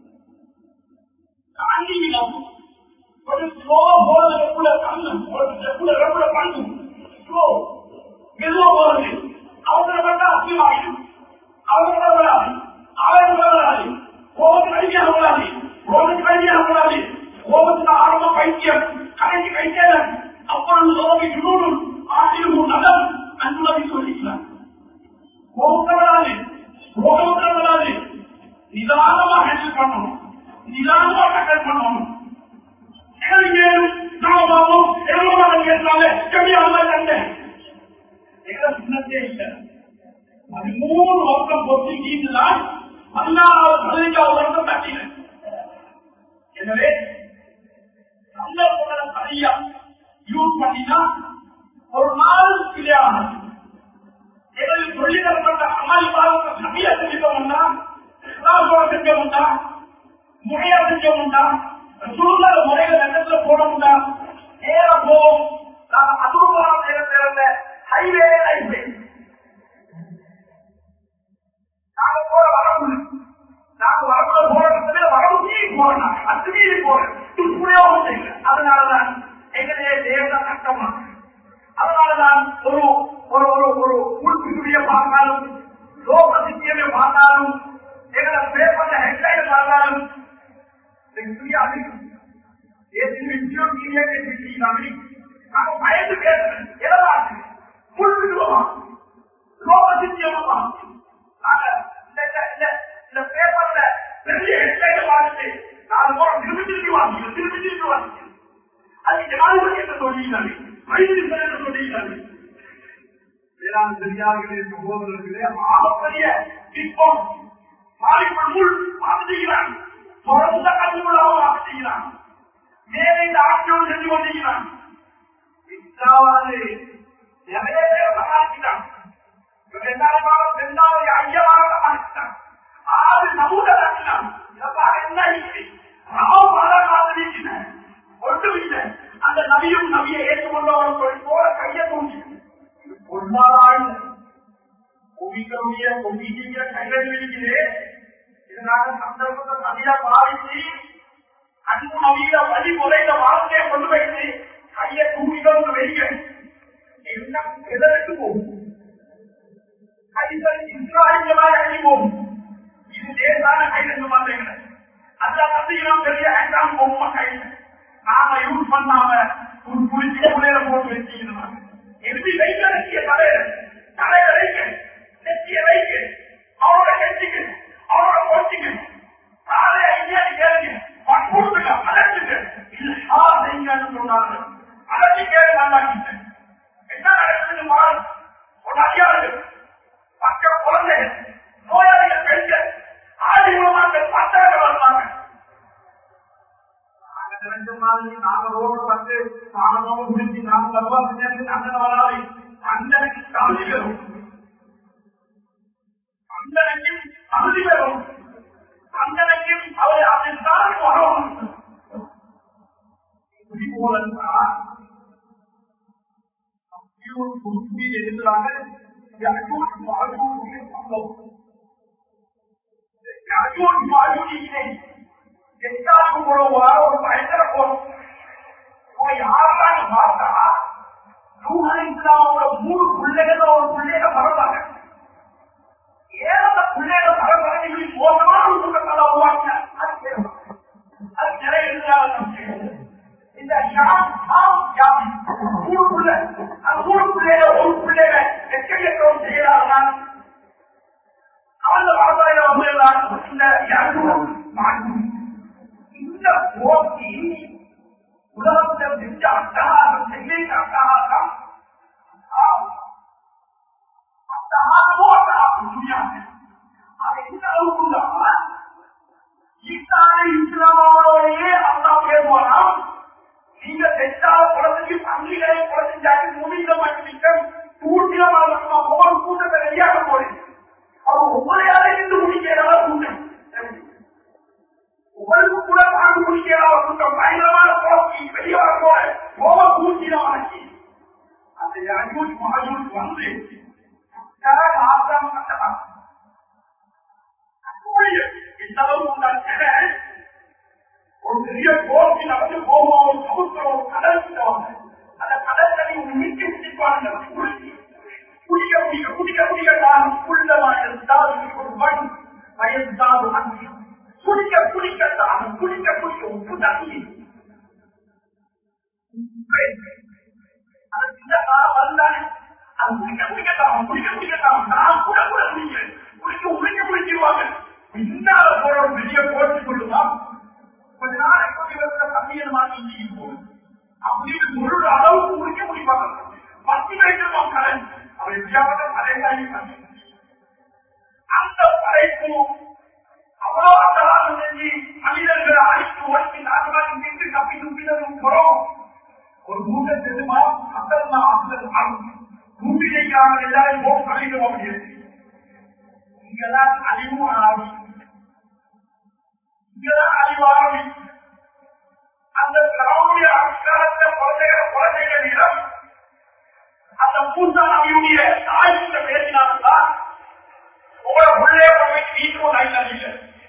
தாண்டிவிடும் ஒரு ஸ்லோ போறது எப்படி கண்ணு ஒரு எப்படி எப்படி பண்ணு ஸ்லோ மெதுவா போறது அவசர பண்ணா அசியமாகிடும் அவசர வராது அவசர வராது கோபத்துக்கு அடிமையாக கூடாது கோபத்துக்கு அடிமையாக கூடாது கோபத்துக்கு ஆரம்ப பைத்தியம் கடைசி கைத்தேன் அப்பொழுது சோகை சுடூரும் ஆசிரியர் நலம் அன்புலகி சொல்லிக்கிறார் கோபத்தை வராது கோபத்தை வராது நிதானமா ஹேண்டில் பண்ணணும் நிதானமா டக்கல் பண்ணணும் எங்களுக்கு நாமமாவும் எவ்வளவு கேட்டாலே கம்மியாக கண்டேன் எங்களை சின்னத்தே இல்லை பதிமூணு வருஷம் பொறுத்திருக்கீங்களா பதினாறாவது பதினைஞ்சாவது வருஷம் தட்டினேன் எனவே சந்தர்ப்பங்களை சரியா யூஸ் பண்ணினா ஒரு நாள் கிளியாக எங்களுக்கு சொல்லித் தரப்பட்ட அமல் பாவத்தை சரியா செஞ்சோம்னா இஸ்லாமோட செஞ்சோம்னா முறையா செஞ்சோம்னா சூழ்நிலை முறையில நெட்டத்துல போனோம்னா நேர போவோம் நாங்க அதுவும் நேரத்தில் ஹைவே ஹைவே நாங்க போற வரவு நாங்க வரவுல போற இடத்துல வரவு மீறி போறோம் நாங்க அது மீறி போறோம் துப்புரையாவும் செய்யல அதனாலதான் எங்களுடைய தேவதான் கஷ்டமா அதனாலதான் ஒரு ஒரு ஒரு ஒரு உள்பிரிவிய பார்த்தாலும் லோக சித்தியமே பார்த்தாலும் எங்களை பேப்பர்ல ஹெட்லைன் பார்த்தாலும் நாங்க பயந்து பேசுறேன் எதாவது உள்பிரிவமா லோக சித்தியமா நாங்க இந்த பேப்பர்ல பெரிய ஹெட்லைன் பார்த்துட்டு நாலு முறை திரும்பி திரும்பி வாசிக்கிறோம் திரும்பி திரும்பி வாசிக்கிறோம் அது ஜனாதிபதி என்று சொல்லியிருந்தாங்க வைத்தியர் என்று சொல்லியிருந்தாங்க வேளாண் பெரியார்களே சகோதரர்களே ஆகப்பெரிய திட்டம் மாறிக்குள் மாற்றுகிறான் தொடர்ந்த கல்வியுள்ளவங்க மாற்றுகிறான் மேலே இந்த ஆட்சியோடு செஞ்சு கொண்டிருக்கிறான் இதாவது நிறைய பேர் சமாளிக்கிறான் இரண்டாயிரம் இரண்டாவது ஐயாயிரம் சமாளிக்கிறான் ஆறு சமூகத்தாக்கினான் இதற்காக என்ன இல்லை ராம் மாதம் ஒன்றும் இல்லை அந்த நபியும் நபியை ஏற்றுக்கொண்டவர்கள் போல கையை தூங்கி பொன்னாளாய் ஒவிக்கக்கூடிய ஒவிக்கிற கைகள் இருக்கிறே இதனால சந்தர்ப்பத்தை சரியா பாதிச்சு அன்பு நவீன வழிமுறையில வாழ்க்கையை கொண்டு வைத்து கையை தூக்கிட்டு வைக்க என்ன எதற்கு போகும் கைகள் இஸ்ராயலாக அழகி போகும் இது தேசான கைது மாட்டேங்கிறேன் அந்த தந்தையிடம் பெரிய ஐந்தாம் பொம்மை கைது நாம யூஸ் பண்ணாம ஒரு புளிச்சு புள்ளையில போட்டு வச்சுக்கணும் எப்படி வைக்க நெத்திய தலையில தலையில வைக்க நெத்திய வைக்க அவரோட நெத்திக்கு அவரோட போச்சுக்கு காலைய ஐயா கேளுங்க வற்புறுத்துங்க அழைச்சுங்க இது ஆ செய்யுங்கன்னு சொன்னாங்க அழைச்சு கேளு நல்லாக்கிட்டேன் என்ன நடக்குதுன்னு மாறு ஒரு அதிகாரிகள் பக்க குழந்தைகள் நோயாளிகள் பெண்கள் ஆதி மூலமாக பத்தாயிரம் வந்தாங்க தெரிஞ்ச மாதிரி நாங்க ரோடு வந்து நானும் முடிஞ்சு நாங்க தப்பா செஞ்சு அண்ணன் வராது அண்ணனுக்கு தகுதி பெறும் அண்ணனுக்கு தகுதி பெறும் அண்ணனுக்கு அவர் அதற்கான வரும் இப்படி போலன்னா எழுதுறாங்க எட்டாவது உறவா ஒரு பயங்கர போகும் யாரான்னு பார்த்தா நூகலிஸ்லாமோட மூணு பிள்ளைகள ஒரு பிள்ளைக பரவாங்க ஏன் அந்த பிள்ளைக பரவாங்க இப்படி மோசமான ஒரு குற்றத்தால உருவாக்கின அது கேட்கணும் அது நிறைய இருந்தாங்க இந்த ஷாம் ஷாம் ஷாம் மூணு பிள்ளை அந்த மூணு பிள்ளைக ஒரு பிள்ளைக எச்சரிக்கையோடு செய்யறாங்க அந்த வரலாறு வந்து இந்த யாரும் இந்த போட்டி உலகத்தில் செஞ்ச அட்டகாரம் சென்னை அட்டகாரம் அட்டகாரமோ அட்டகாரம் முடியாது அது எந்த அளவுக்கு ஈசான இஸ்லாமோடையே அல்லா பேசுவாராம் நீங்க செஞ்சால குளத்துக்கு பங்கிகளை குளத்திஞ்சாக்கு முடிந்த மட்டும் கூட்டில ஒவ்வொரு கூட்டத்தை ரெடியாக போறீங்க அவர் ஒவ்வொரு யாரையும் முடிக்கிறதா கூட்டம் உங்களுக்கு கூட வாங்க முடிக்கிறதா கூட்டம் பயங்கரமான போக்கி வெளியே வர போல போக கூட்டினவாச்சு அந்த அஜூட் மகஜூட் வந்து ஆசாம கட்டலாம் இந்த அளவு உண்டான ஒரு பெரிய கோபி நடந்து போகும் ஒரு சமுத்திரம் ஒரு கடல் கிட்டவாங்க அந்த கடல் தண்ணி உருக்கி குடிப்பாங்க குடிக்க குடிக்க குடிக்க குடிக்க தான் உள்ளமாக இருந்தால் ஒரு மண் வயதாது அன்பு குடிக்க குடிக்க தான் குடிக்க குடிக்க உப்பு தண்ணி அது இந்த காலம் வந்தானே அது குடிக்க குடிக்கத்தான் குடிக்க குடிக்கத்தான் நான் கூட கூட குடிக்கிறேன் குடிக்க உரிக்க குடிச்சிருவாங்க பின்னால போற ஒரு பெரிய போட்டு கொள்ளுதான் கொஞ்ச நாளைக்கு கொஞ்சம் இவர்கிட்ட கம்மியான மாதிரி போகும் அப்படின்னு ஒரு அளவுக்கு முடிக்க முடிப்பாங்க பத்து வயசு கடன் அவர் எப்படியாவது பழைய அந்த படைப்பு அவ்வளவு அந்தராக செஞ்சு மனிதர்களை அழித்து ஒழித்து நாங்கள் இங்கிருந்து தப்பி துப்பினதும் போறோம் ஒரு மூட்டை தெரியுமா மக்கள் தான் அந்த மூட்டிலைக்காக எல்லாரும் போக கலைக்கிறோம் அப்படின்னு இங்கதான் அழிவு ஆரம்பி இங்கதான் அழிவு ஆரம்பி அந்த கிரௌண்டிய அஸ்காரத்தை குழந்தைகிற குழந்தைகளிடம் அந்த மூசா நபியுடைய தாய்கிட்ட பேசினால்தான் உங்களை உள்ளே போய் வீட்டுக்கும் நைநதியில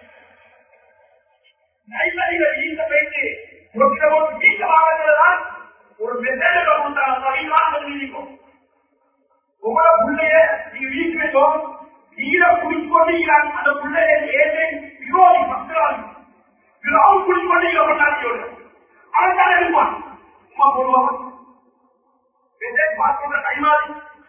நைநதியில வீட்ட போயிட்டு ஒரு வீட்டு வாங்கறதுதான் ஒரு மெசேஜ் கொடுத்தாங்க உங்களை உள்ளே நீங்க வீட்டு வைத்தோம் நீரை குடிக்கொண்டீர்கள் அந்த பிள்ளைய ஏழை விரோதி மக்களால் விரோதி குடிக்கொண்டீங்க பண்ணாங்க அவன் இருப்பான் சும்மா போடுவாங்க பார்க்கிற கைமாறி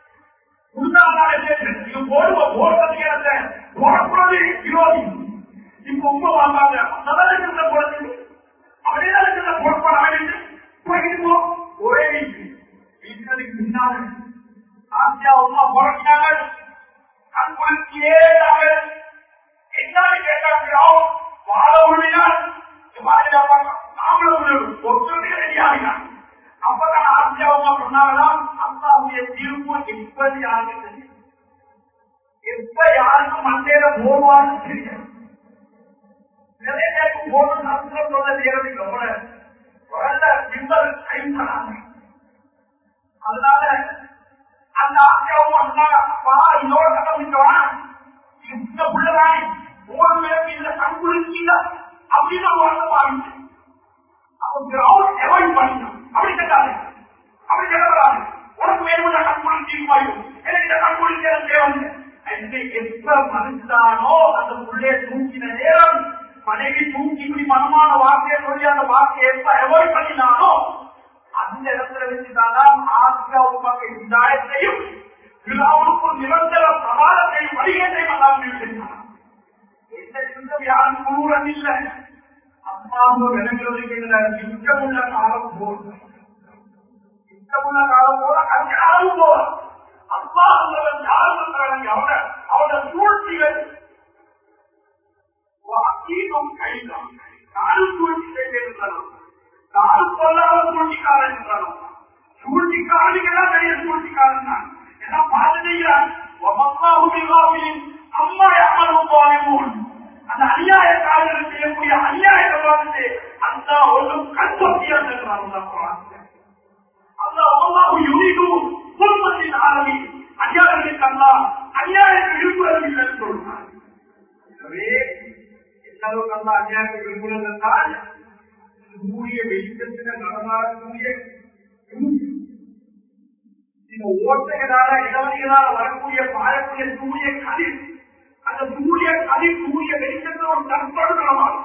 போடுவது விரோதி இப்ப உங்க வாங்காங்க நல்ல போடுறது அப்படியே போடப்பட வேண்டும் ஒரே வீட்டு வீட்டுக்கு முன்னால ஆசியா உமா புறக்கினாங்க அன்புலத்தியே நாங்கள் என்னன்னு கேட்டாங்க வாழ முடியாது நாமளும் ஒத்துழைப்பு ரெடியாகினான் அப்பதான் ஆசியாவுமா சொன்னாங்களாம் அப்பாவுடைய தீர்ப்பு எப்படி யாருக்கு தெரியும் எப்ப யாருக்கும் மண்டையில போடுவான்னு தெரியும் நிறைய பேருக்கு போட்டு நஷ்டம் சொல்ல நேரம் இல்லை குழந்தை சிம்பல் கைப்படாங்க அதனால அந்த ஆசியாவும் சொன்னாங்க அப்பா இன்னொரு கட்டமிட்டவா இந்த பிள்ளைதான் ஒரு பேருக்கு இந்த கண்குளிர்ச்சியில அப்படின்னு வாங்க பாருங்க அப்ப கிரௌண்ட் எவாய்ட் பண்ணிக்கணும் அப்படி கேட்டாரு அப்படி கேட்கறாரு உனக்கு வேணும்னா கண்குளிர்ச்சி தீர்மாயும் எனக்கு இந்த கண்குளிர்ச்சி தேவை எப்ப மனுஷானோ அந்த புள்ளைய தூக்கின நேரம் மனைவி தூக்கி இப்படி மனமான வார்த்தையை சொல்லி அந்த வார்த்தையை எப்ப அவாய்ட் பண்ணினானோ அந்த இடத்துல வச்சுதான் ஆசியா உருவாக்க இந்தாயத்தையும் விழாவுக்கு நிரந்தர பிரபாதத்தையும் வழிகேட்டையும் எல்லாம் செய்தார் எந்த சிந்தம் யாரும் குழுவன் இல்லை அம்மாவும் விளங்குவதற்கு இஷ்டமுள்ள காலம் போல் இஷ்டமுள்ள காலம் போல அது யாரும் போல அப்பா என்றவன் யாரும் அவன அவன சூழ்ச்சிகள் அத்தீனம் கைதான் நானும் சூழ்ச்சி செய்திருந்தாலும் நானும் சொல்லாத சூழ்ச்சிக்காரன் என்றாலும் சூழ்ச்சிக்காரனுக்கெல்லாம் பெரிய சூழ்ச்சிக்காரன் தான் எல்லாம் பார்த்து செய்கிறான் அம்மா யாரும் போலிமூன் அந்த அநியாயக்காரர்கள் செய்யக்கூடிய அநியாயத்தை பார்த்து அந்த ஒன்றும் கண்பத்தியம் என்றான் அந்த அம்மாவு யுனிடும் குடும்பத்தின் ஆரம்பி அநியாயத்துக்கு அல்லா அநியாயத்துக்கு விரும்புவது இல்லை என்று சொல்றார் எனவே எந்த அளவுக்கு அல்லா அநியாயத்துக்கு விரும்புவது என்றால் சூரிய வெளிச்சத்தின நடமாடக்கூடிய இந்த ஓட்டைகளால இடவழிகளால் வரக்கூடிய பாயக்கூடிய சூரிய கதிர் அந்த சூரிய கதிர் சூரிய வெளிச்சத்தில் ஒரு தற்படுத்தலாம்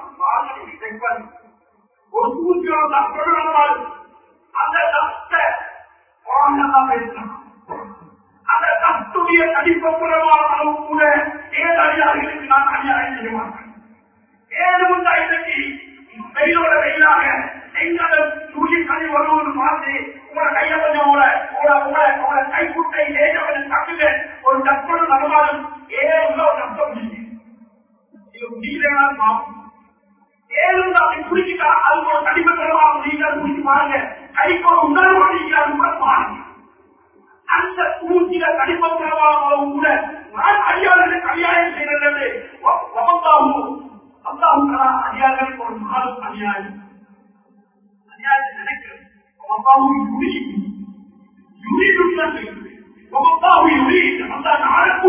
ஒரு சூரியனோட தற்படுத்தலாம் அந்த தத்தை பேசலாம் அந்த தத்துடைய தனிப்பப்புறமான அளவு கூட ஏழு அதிகாரிகளுக்கு நான் அநியாயம் செய்ய மாட்டேன் ஏழு முந்தா இன்னைக்கு வெயிலோட வெயிலாக எங்களோட சூரிய கனி வருவது பார்த்து உங்களோட கைய கொஞ்சம் உங்களை உங்களை உங்களை உங்களை கைக்குட்டை ஏழ கொஞ்சம் தட்டுங்க ஒரு தற்போடு நடமாடும் ஏழு ஒரு நஷ்டம் இது முடியலன்னா பாவம் ஏழு அப்படி குடிச்சிட்டா அது ஒரு தனிப்பட்டமாக நீங்கள் குடிச்சு பாருங்க கைக்கு ஒரு உணர்வு நீங்கள் கூட பாருங்க அந்த கூட்டில தனிப்பட்டமாக கூட நான் அடியாளர்கள் கல்யாணம் செய்கிறது ஒப்பந்தாகும் அல்லாஹ் அடியார்களுக்கு ஒரு நாளும் அநியாயம் அநியாயம் நினைக்கிறது அல்லாஹும் யுரி யுரி ஒப்பந்தாகும் யுரி அந்த நாடு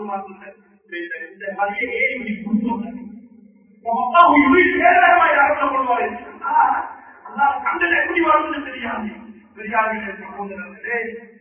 மாட்டேன் இந்த மதிய ஏறி இப்படி கொடுத்தோம் அப்பா உயிர் சேரமா யாரும் கொள்வாரு அதான் கண்டது எப்படி வரும்னு தெரியாது தெரியாது சகோதரர்களே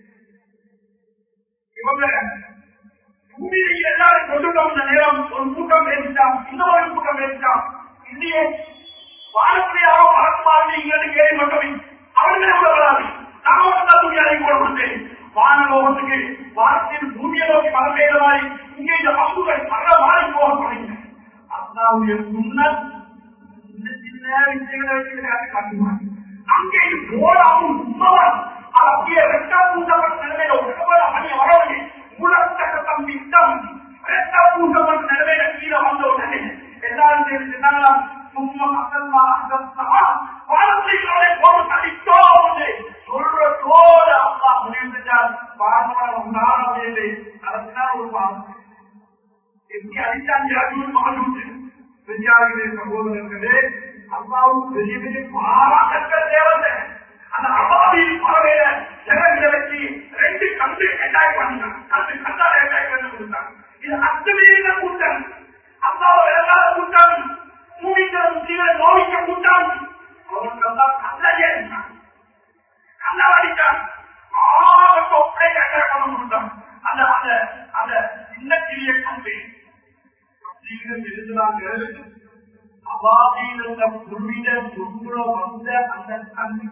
இவங்க பூமியில் எல்லாரும் கொண்டு வந்த நேரம் ஒரு கூட்டம் பேசிட்டான் இன்னொரு கூட்டம் பேசிட்டான் இல்லையே வாழக்கூடிய வளர்ப்பார்கள் இங்கிருந்து கேள்விப்பட்டவை அவர்களே உலகலாது நான் தான் துணியாரை போட மாட்டேன் வானலோகத்துக்கு வானத்தின் பூமியை நோக்கி மரபேதமாய் இங்கே இந்த பங்குகள் மர மாறி போக தொடங்கின அல்லாவுடைய முன்னர் இந்த சின்ன விஷயங்களை வச்சு காட்டுவான் அங்கே போராவும் உண்மவன் அப்படியே ரெட்டா பூண்டவன் நிலைமையில உடம்பட மணிய வரவழி உலகத்தக்க தம்பி தம் ரெட்டா பூண்டவன் நிலைமையில கீழே வந்த உடனே எல்லாரும் தெரிஞ்சுட்டாங்களா சும்மா அசல்மா அசல்மா வானத்தை போட்டு தடித்தோம் சொல்ற தோட அப்பா முடிவு செஞ்சால் பார்மலம் உண்டான இல்லை அதற்கான ஒரு பாவம் எப்படி அடித்தாங்க அடியும் மாறுண்டு விஞ்ஞானிகளே சகோதரர்களே அம்மாவுக்கு பெரிய பெரிய பாராட்டங்கள் தேவை அந்த அம்மாவின் பறவையில ஜனங்களை வச்சு ரெண்டு கண்டு அட்டாக் பண்ணினாங்க கண்டு கண்டால அட்டாக் பண்ணி கொடுத்தாங்க இது அத்தனையில கூட்டம் அம்மாவை விளங்காத கூட்டம் மூடிக்கிற முஸ்லீம்களை நோவிக்க கூட்டம் அவனுக்கெல்லாம் கல்லாடியா இருந்தான் கண்ணாடித்தான் ஆகட்டும் அப்படியே அட்டாக் பண்ண கொடுத்தான் அந்த அந்த அந்த சின்ன சிறிய கம்பெனி இருந்தாங்க அவாதியில் உள்ள குருவிட குருகுல வந்த அந்த கல்வி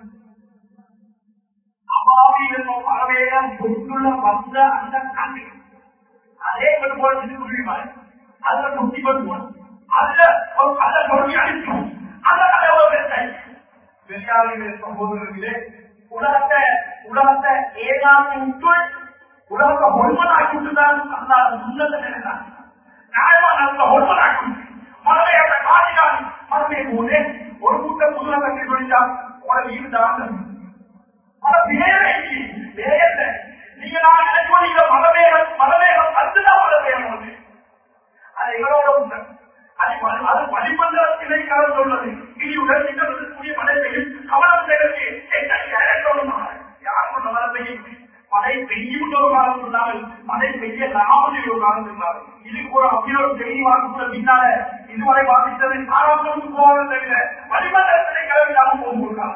அவாதியில் பறவையில குருகுல வந்த அந்த கல்வி அதே போல குருவிமாய் அதுல குட்டி பண்ணுவான் அதுல ஒரு கல்ல சொல்லி அடிக்கும் அந்த கலை பெரியாரிகளே சகோதரர்களே உலகத்தை உலகத்தை ஏகாந்தி விட்டு உலகத்தை ஒருமனாக்கி விட்டுதான் அந்த முன்னத்தை நினைத்தாங்க நியாயமா நல்ல ஒருவராக மனதை அந்த காட்டினால் மனதை போதே ஒரு கூட்டம் முதல கட்டி கொண்டால் உனக்கு இருந்தாங்க மன வேலைக்கு வேலை நீங்க நான் நினைச்சோம் நீங்க மனவேகம் மனவேகம் அதுதான் மனவேகம் வந்து அது எங்களோட உண்டு அது ப- அது பனிமன்ற இணைக்காலம் சொல்றது இனி உடல் கூடிய மழை பெய்யும் கவனம் செய்வது யாரும் மழை பெய்யும் மழை பெய்யும் ஒரு காலம் சொன்னார்கள் மழை பெய்ய லாபம் ஒரு காலம் சொன்னார்கள் இதுக்கு ஒரு அபியோர் செய்தி வாக்குள்ள பின்னால இதுவரை வாசித்தது ஆரோக்கியம் போவதை தவிர வளிமண்டலத்திலே கிளம்பினாலும் போக கொடுக்காது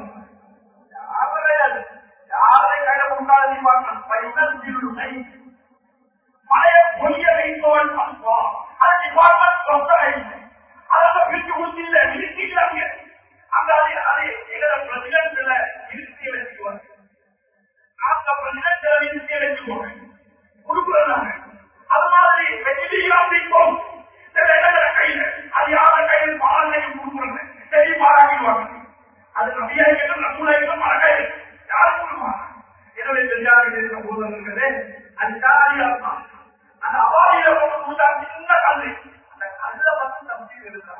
யாரை கையில கொடுத்தாலும் நீ பார்க்கலாம் பையன் திருடுமை மழையை பொய்ய வைப்பவன் அப்பா அது டிபார்ட்மெண்ட் சொந்தரை அதை பிரிச்சு ஊசியில நிறுத்திக்கிறாங்க அந்த அது அது எங்களோட பிரசிடன்ட்ல நிறுத்தி வச்சுக்குவாங்க அந்த பிரசிடன்ட்ல நிறுத்தி வச்சுக்குவாங்க கொடுக்குறாங்க அது மாதிரி வெற்றிலாம் வைப்போம் சில இடங்கள கையில அது யார கையில் பாலையும் கொடுக்குறாங்க சரி பாராட்டிடுவாங்க அது நபியாய்களும் நம்மளையும் மரகையில் யாரும் கொடுப்பாங்க எனவே பெரியார்கள் இருக்கிற போதர்களே அது தாரியா அந்த அவாரியில கொண்டு கொடுத்தா சின்ன கல்லு அந்த கல்ல பத்தி தம்பி எழுதுறாங்க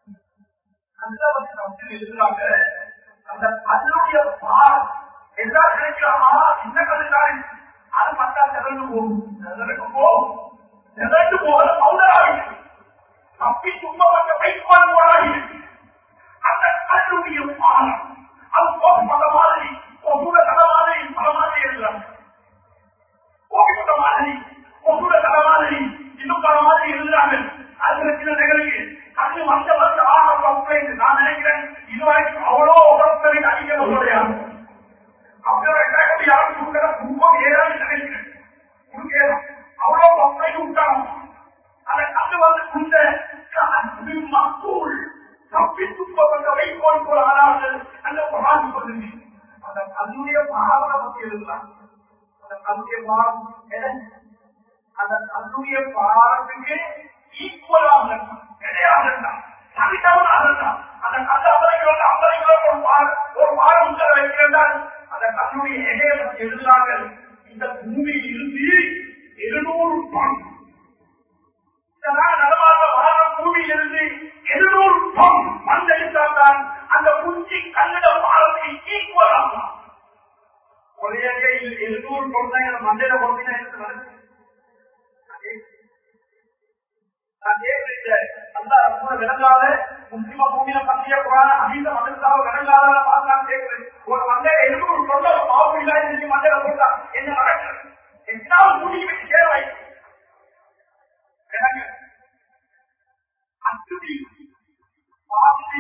கல்ல பத்தி தம்பி எழுதுறாங்க அந்த கல்லுடைய பால் எல்லாரும் நினைக்கிறாமா சின்ன கல்லு தான் அது பத்தா செதந்து போகும் செதற்கு போகும் செதந்து போக பவுடராகி தப்பி துன்பப்பட்ட வைப்பால் போராகி அந்த கல்லுடைய பால் அது போகப்பட்ட மாதிரி ஒவ்வொரு தட மாதிரி பல மாதிரி எழுதுறாங்க போகப்பட்ட மாதிரி ஒவ்வொரு தட மாதிரி இன்னும் பல மாதிரி எழுதுறாங்க அதுல சில நிகழ்ச்சி அது வந்த வந்து ஆக கம்ப்ளைண்ட் நான் நினைக்கிறேன் இதுவரைக்கும் அவ்வளோ உடம்பை அடிக்க முடியாது அப்படியே யாரும் கொடுக்கிற குடும்பம் ஏதாவது நினைக்கிறேன் கொடுக்கலாம் அவ்வளோ கம்ப்ளைண்ட் விட்டாங்க அதை கண்டு வந்து குந்த மக்கள் தப்பி துன்பப்பட்ட வைக்கோல் போல ஆனார்கள் அந்த பராதி சொல்லுங்க அந்த கல்லுடைய பாவனை பத்தி எழுதலாம் அந்த கல்லுடைய பாரம் எதை? அந்த கல்லுடைய பாரத்துக்கு ஈக்குவலாக இருக்கும் இடையாக இருந்தான் தனித்தவனாக இருந்தான் அந்த கல் ஐம்பது கிலோ ஐம்பது கிலோ ஒரு பாரம் ஒரு பாரம் உள்ள வைக்கிறால் அந்த கல்லுடைய எடையை பற்றி எழுதுகிறார்கள் இந்த பூமியில் இருந்து இருநூறு டன் இதனால் நடமாட்ட வாழ பூமியிலிருந்து எழுநூறு டன் மண் எடுத்தால்தான் அந்த குஞ்சி கல்லிட பாலத்தை ஈக்குவல் ஆகும் ஒரே எழுநூறு டன் தான் மண்ணில போட்டினா எனக்கு நடக்குது நான் கேட்கிறேன் அல்லா ரசூல விளங்காத முஸ்லிம பூமியில பத்திய குரான அமீத மதத்தாவ விளங்காத பார்க்கலாம் கேட்கிறேன் ஒரு மண்டல எழுநூறு தொண்டை மாவு இல்லாத மண்டல போட்டா என்ன நடக்கிறது எத்தனாவது பூமிக்கு வச்சு சேர வைக்கும்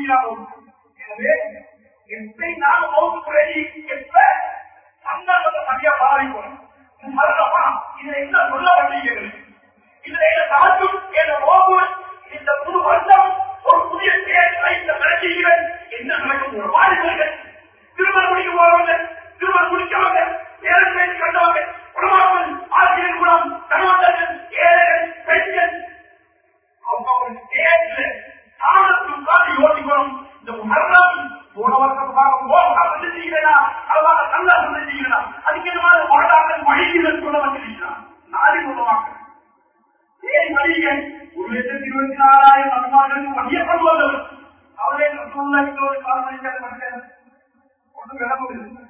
முடியாது எனவே எப்பை நான் மௌத்துக்குறை எப்ப சந்தர்ப்பத்தை சரியா பாதிக்கணும் மரணமா இதுல என்ன சொல்லப்பட்டிருக்கிறது இதுல என்ன தாக்கும் என்ற நோக்கு இந்த புது வருஷம் ஒரு புதிய தேர்தலை இந்த பிரச்சனைகள் என்ன நடக்கும் வாழ்க்கைகள் திருமணம் முடிக்க போறவங்க திருமணம் முடிக்கவங்க நேரம் பேசி கண்டவங்க குணமானவங்க ஆசிரியர் குணம் கணவர்கள் ஏழைகள் பெண்கள் அவங்க ஒரு ஸ்டேஜ்ல சாணத்தும் காட்டி யோசிக்கணும் இந்த மரணம் போன வருஷத்துக்காக மோசா செஞ்சுக்கிறேனா அதனால நல்லா செஞ்சுக்கிறேனா அதுக்கு இந்த மாதிரி வரலாற்று வழிகள் சொல்ல வந்திருக்கிறான் நாளை சொல்லுவாங்க ஏன் வழிகள் ஒரு லட்சத்தி இருபத்தி நாலாயிரம் அனுமானங்களுக்கு வழியப்படுவதல் அவரே சொல்ல ஒரு காரணம் ஒன்றும் விட முடியும்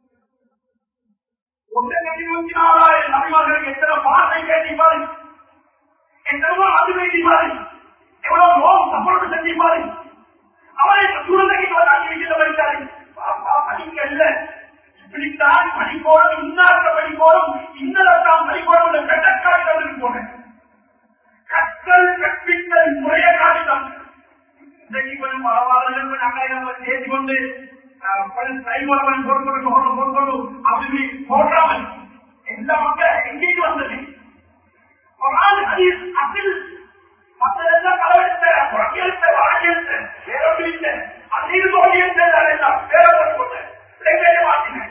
ஒரு லட்சத்தி இருபத்தி நாலாயிரம் அனுமானங்களுக்கு எத்தனை வார்த்தை கேட்டிப்பாரு எத்தனவோ அது வேண்டிப்பாரு எவ்வளவு நோம் சப்போர்ட் செஞ்சிப்பாரு அவரை சுருந்தைக்கு வந்து அஞ்சு விஷயத்தை படித்தாரு பாப்பா படிக்க இல்ல இப்படித்தான் படிக்கோடும் இன்னாற்ற படிக்கோடும் இன்னதான் படிக்கோடும் இந்த கட்டக்காட்சி போனேன் கற்றல் கற்பித்தல் முறைய காட்டம் இன்றைக்கு கொஞ்சம் பரவாயில்ல கொஞ்சம் அங்கே சேர்த்து கொண்டு கைமரவன் பொறுப்பொரு பொறுப்பொரு அப்படி போடுறாமல் எல்லா மக்கள் எங்கேயும் வந்தது குரான் ஹதீஸ் அகில் மற்றதெல்லாம் களவெடுத்த புறக்கியெழுத்த வழக்கியெழுத்த வேறொன்று அநீர் தோழியெழுத்த எல்லாம் வேறொன்று கொண்ட பிள்ளைகளே மாற்றினேன்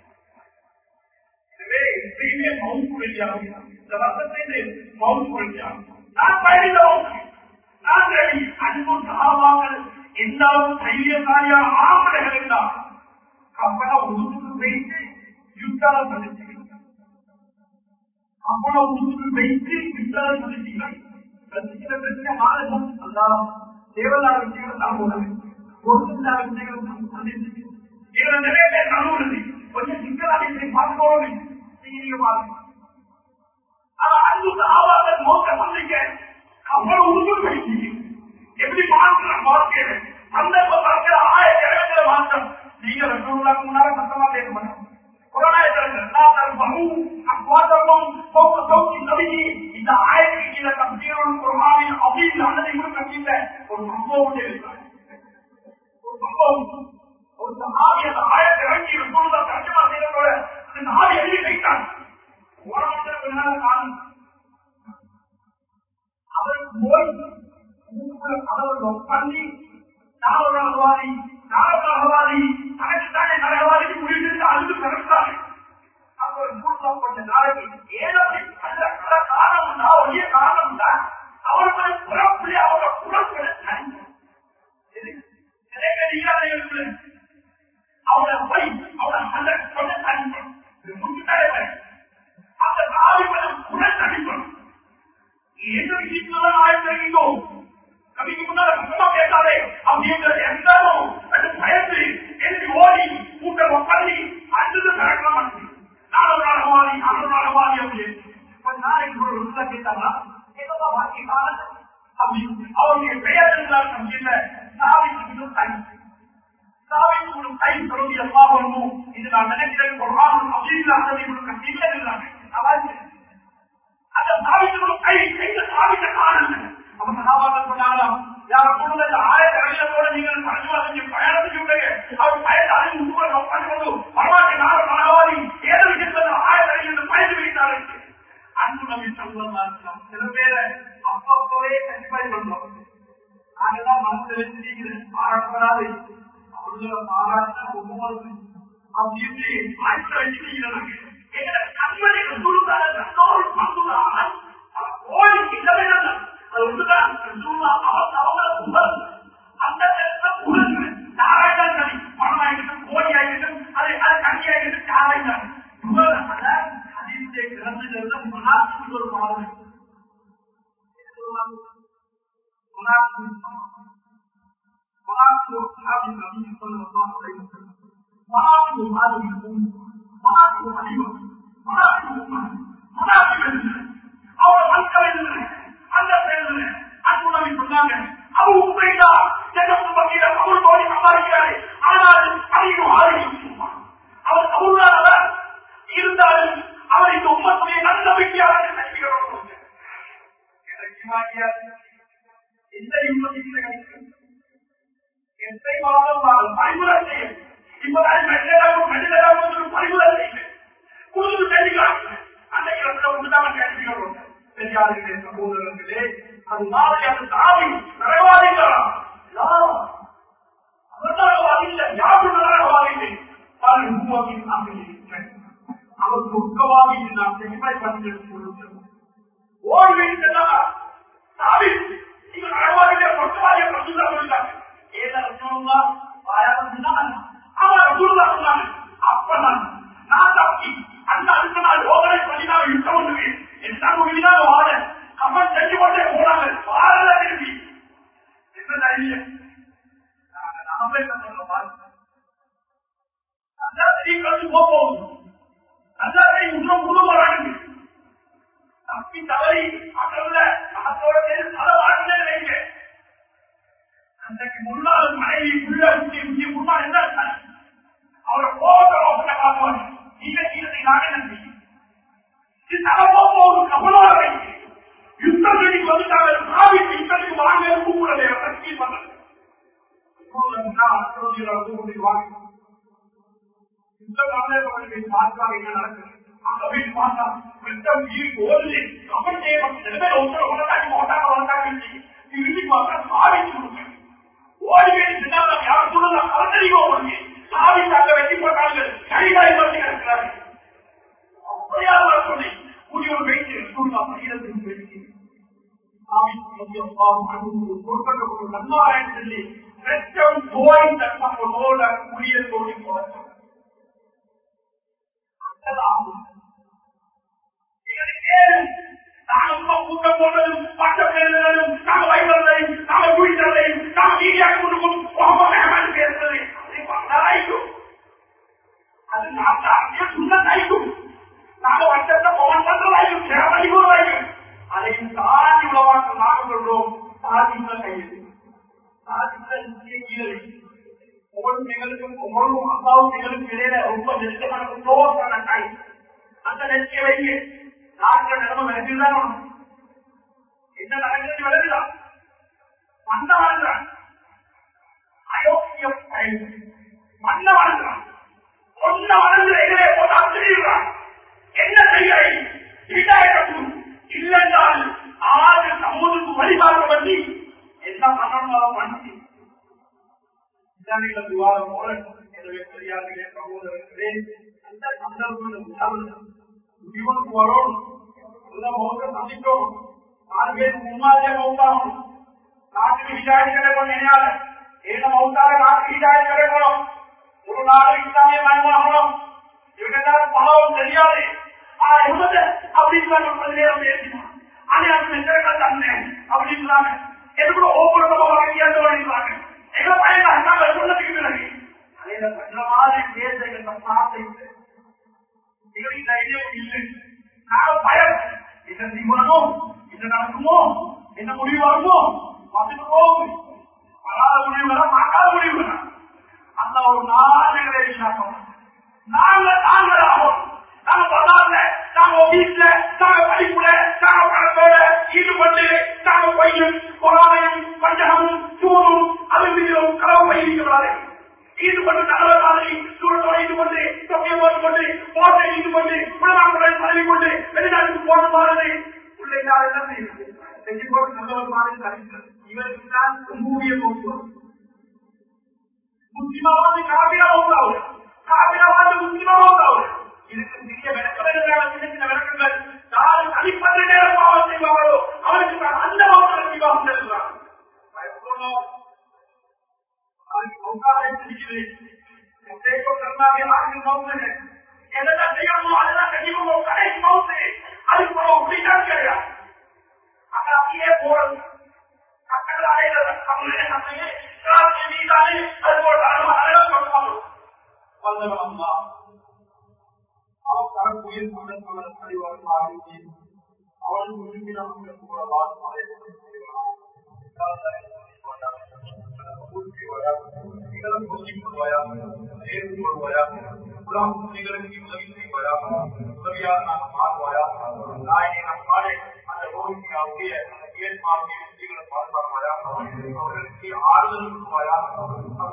எனவே எப்பயுமே மவுண்ட் குளிர்ச்சியாகும் இந்த வருஷத்தை மவுண்ட் குளிர்ச்சியாகும் நான் பயணித்தோம் நான் ரெடி அன்பு சகாபாக்கள் எந்த அளவு தைரியசாலியான ஆம்பளைகள் இருந்தால் கப்பலை ஒதுக்கு வைத்து யுத்தால் சந்திச்சு அவ்வளவு உறுப்பு வைத்து விட்டால் சொல்லிட்டீர்கள் பிரச்சனை பிரச்சனை மாறும் அல்லாஹ் தேவதார விஷயங்கள் தான் போனது பொருளாதார விஷயங்கள் தான் சந்திச்சு இதுல நிறைய பேர் நடுவுறது கொஞ்சம் சிக்கலாக இதை பார்க்கணும் நீங்க பாருங்க ஆனா அன்பு ஆவாத நோக்க சந்திக்க அவ்வளவு உறுப்பு வைத்து எப்படி மாற்றம் பார்க்க சந்தர்ப்ப பார்க்கிற ஆயிரத்தி இடத்துல மாற்றம் நீங்க ரெண்டு முன்னால சத்தமா பேச மாட்டோம் இந்த ஆயிரத்தி கீழே தப்சீரும் குர்மானின் அப்படின்னு அல்லது இவரும் கட்டில ஒரு சம்பவம் இருக்கிறார் ஒரு சம்பவம் ஒரு சமாதி அந்த ஆயிரத்தி இறங்கி சொல்லுதா தர்ஜமா செய்யறதோட அந்த ஆவி எழுதி வைத்தான் காணும் அவர் போய் மூக்குள்ள கதவுல பண்ணி நாவராகவாதி நாரகாகவாதி தனக்கு தானே நரகவாதிக்கு முடிவு அழுது பிறந்தாரு அவர் மூலம் கொஞ்ச நாளைக்கு ஏதோ அந்த கட காரணம் தான் ஒரே காரணம் தான் அவர்கள் புறப்புள்ளி அவங்க புறப்புல அவனை போய் அவனை அந்த சொன்ன தனிமை முன்னாடி அந்த ஆவிமனம் குரல் தனிப்படும் எந்த விஷயத்துல ஆயிரோ கவிக்கு முன்னால சும்மா கேட்டாலே அப்படிங்கிற எந்த அது பயந்து எழுதி ஓடி கூட்டம் பண்ணி அஞ்சு நடக்கலாம் நாலு நாளவாதி நாலு நாளவாதி அப்படின்னு கொஞ்ச நாளைக்கு ஒரு உள்ள கேட்டாங்களா ஏதோ வாக்கி அப்படி அவருடைய பெயர் இருந்தால் சமையல சாவிக்கு கை சாவிக்கு கை சொல்லி அப்பா வரணும் இது நான் நினைக்கிறேன் கொள்ளாமல் அப்படின்னு இல்லை அதாவது அந்த சாவிக்கு கை கையில சாவிக்க காரணம் அவன் சகாபாக்கள் சொன்னாலும் யார கூடுதல் ஆயிரத்தி அகிலத்தோட நீங்கள் பரிசுவா செஞ்சு பயணம் செஞ்சு விடுங்க அவர் பயணம் உங்களை பண்ணிக்கொண்டு பரவாயில்லை நாடு மனவாதி ஏதோ விஷயத்துல ஆயிரத்தி அகிலத்தில் பயந்து வைத்தாரு அன்பு நம்பி சொல்லலாம் சில பேரை அப்பப்பவே கண்டிப்பாக சொல்றோம் நாங்கெல்லாம் மனசுல வச்சிருக்கிறேன் பாராட்டப்படாது அவர்களை பாராட்ட ஒவ்வொரு அப்படின்னு ஆயிரத்தி வச்சிருக்கிறாங்க எங்களை கண்மணி சொல்லுறாங்க நல்லோர் வந்துதான் கோழி இல்லவே அது ஒன்றுதான் அவங்க புகழ் அந்த நேரத்துல புகழ் நாராயணன் கவி பணமாயிட்டும் கோழி ஆகிட்டும் அது அது கண்ணி ஆகிட்டும் நாராயணன் புகழ் அல்ல அதிர்ந்த கிரந்தங்கள் மனாசுக்கு ஒரு பாவனை மனாசு சாதி நபி சொல்லலாம் மனாசு மாதிரி மனாசு மனிதம் மனாசு மனாசு அவங்க மக்கள் அந்த பேர்ல அன்புணவி சொன்னாங்க அவர் உண்மைதா ஜெகத்து பங்கில அவர் தோழி சம்பாதிக்கிறாரு ஆனால் அதிகம் ஆரோக்கியம் அவர் தமிழானவர் இருந்தாலும் அவர் இந்த உண்மத்துடைய நல்ல நம்பிக்கையாக நம்பிக்கிறோம் எந்த உண்மத்திற்கு எத்தனை மாதம் பரிமுறை செய்யும் இப்பதான் மெடிக்கலாகவும் மெடிக்கலாகவும் பரிமுறை செய்யும் குழுந்து தெரிவிக்கலாம் அந்த இடத்துல உண்டுதான் கேள்விகள் பெரியார்களே சகோதரர்களே அது நாளை அது தாவி நிறைவாதிகளா அவர்தான் இல்லை யாரும் நரகவாதில்லை பல உருவாக்கி நாம் இருக்கிறேன் அவர் துக்கமாக நாம் செம்மைப்படுத்தி கொடுக்கிறோம் ஓய்வு சாமி நீங்க நரகவாதிகளை சொர்க்கவாதியை பிரசுதான் சொல்லிட்டாங்க ஏதா ரசூலுல்லா வாயாரம் சொன்னாங்க அவன் ரசூலுல்லா சொன்னாங்க அப்ப நான் நான் தப்பி அந்த அடுத்த நாள் ஓவரை சொல்லி நான் யுத்தம் பண்ணுவேன் என்ன முடிவினால் வாழ அவன் செஞ்சு கொண்டே போனாங்க வாழல திருப்பி என்ன தைரியம் நாம என்ன சொல்ல பாருங்க நல்லா தெரியும் கழிச்சு போகும் நல்லா தெரியும் இன்னும் புது வராங்க தப்பி தவறி அகல்ல அதோட சேர்ந்து தலை வாழ்ந்தே வைங்க அன்றைக்கு முன்னாள் மனைவி உள்ள குட்டி குட்டி முன்னாள் என்ன அவரை கோபத்தை ரோசனை பார்ப்பாங்க நீங்க கீழே நானே நன்றி இது தலப்போ போகும் கவலாக வைங்க யுத்தத்துக்கு வந்துட்டாங்க சாவி யுத்தத்துக்கு வாங்க கூப்பிடல கட்சி பண்ணது இந்த காலையில் பார்த்தாங்க என்ன நடக்குது அந்த வீட்டு பார்த்தா யுத்தம் ஈர்ப்பு ஓடுது கப்பல் செய்யப்பட்ட ஒருத்தர் உலகாட்டி போட்டாங்க உலகாட்டி இறுதி பார்த்தா சாவி கொடுங்க ஓடி வேண்டி சின்ன யார் சொல்லுங்க கலந்தறிவோ வருங்க சாவி தங்க வெட்டி போட்டாங்க கைகாய் பண்ணி கிடக்கிறாங்க அப்படியாக சொல்லி குடியோர் வைத்து சூழ்நிலை பகிரத்துக்கு வைத்து நன்மாராயணன் சொல்லி ரத்தம் போய் தன்னோட குடிய தோழி போல கூட்டம் போனதும் பட்ட பேர்களும் நாங்க வைபவர்களையும் நாங்க குடித்ததையும் நாங்க மீடியாக கொண்டு பேசுறது அது நான் சுண்ணத்தாய்க்கும் நாங்க வட்டத்தை பவன் பண்றதாயும் சேவடிகளாயும் அதையும் தாண்டி உலவாக்க நாங்கள் சொல்றோம் சாதித்த கைது சாதித்த நிச்சய கீழே ஒவ்வொரு நிகழ்வுக்கும் ஒவ்வொரு அப்பாவும் நிகழ்வுக்கு இடையில ரொம்ப நெருக்கமான க்ளோஸான டைம் அந்த நெருக்கிய வைங்க நாட்கள் நிலைமை விளக்கிதான் என்ன நடக்கிறது விளக்குதான் மந்த வாழ்ந்தான் அயோக்கியம் மண்ண வாழ்ந்தான் ஒன்ன வளர்ந்து எதிரே போட்டு அச்சிடுறான் என்ன செய்ய இதாயிரம் இல்லைன்றால் ஆறு சமூகத்துக்கு வழிபாடு பண்ணி என்ன பண்ணணும் பண்ணி இஸ்லாமிய விவாதம் போல எனவே பெரியார்களே சகோதரர்களே அந்த சந்தர்ப்பம் முடிவுக்கு வரும் நல்ல மௌத்த சந்திக்கும் நாலு பேர் முன்னாலே மௌத்தாகும் நாட்டுக்கு ஹிதாயத் கிடைக்கும் நினையாத ஏன மௌத்தால நாட்டுக்கு ஹிதாயத் கிடைக்கணும் ஒரு நாடு இஸ்லாமிய மயமாகணும் இவங்க பணம் தெரியாது ஆனா இவங்க அப்படின்னு முப்பது நேரம் பேசினான் ஆனா அது மெத்தர்கள் தந்தே அப்படின்றாங்க எதுக்குள்ள ஓப்பனமா வாங்கியாந்து வாங்கிடுறாங்க எங்க பையன் அண்ணாங்க சொன்னதுக்கு பிறகு அதே பண்ற மாதிரி பேசுகிற சாத்தை எங்களுக்கு தைரியம் இல்லை நாங்க பயம் என்ன செய்வனோ என்ன நடக்குமோ என்ன முடிவு வருமோ வந்துட்டு போகும் வராத முடிவு வர மாட்டாத முடிவு வர அந்த ஒரு நாள் எங்களை நாங்க நாங்களாகும் நாங்க பரவாயில்ல நாங்க வீட்டுல நாங்க படிப்புல நாங்க பணத்தோட ஈடுபட்டு நாங்க பையன் பொறாமையும் பஞ்சகமும் சூரும் அலுமினியம் களவு பயிரிக்கிறாரு ஈடுபட்டு நல்ல மாதிரி சூழலோட ஈடுபட்டு தொகையை போட்டுக்கொண்டு போட்டை ஈடுபட்டு உலகாக்களை பதவி கொண்டு வெளிநாட்டுக்கு போன மாதிரி உள்ளே என்ன செய்யுது செஞ்சு போட்டு நல்லவர் மாதிரி தரிக்கிறது இவருக்கு தான் மூவிய போக்குவரத்து முஸ்லிமாவது காபிரா போகாது காபிராவது முஸ்லிமாவது இதுக்கு சிறிய விளக்கம் சின்ன சின்ன விளக்கங்கள் யாரு தனிப்பட்ட நேரம் பாவம் செய்வார்களோ அவருக்கு தான் அந்த பாவத்தை விவாகம் செல்கிறார் பயப்படணும் போறது அவன் தரக்கூடிய மகன் அறிவார்கள் அவன் விரும்பினான் கூட உதவி செய்வாயா உதவியாக நான் பார்வாயா நான் என் பாடை அந்த ரோகியாவுடைய அந்த ஏற்பாடு பாதுகாப்பாயா அவர்களுக்கு ஆறுதல் கொடுப்பாயா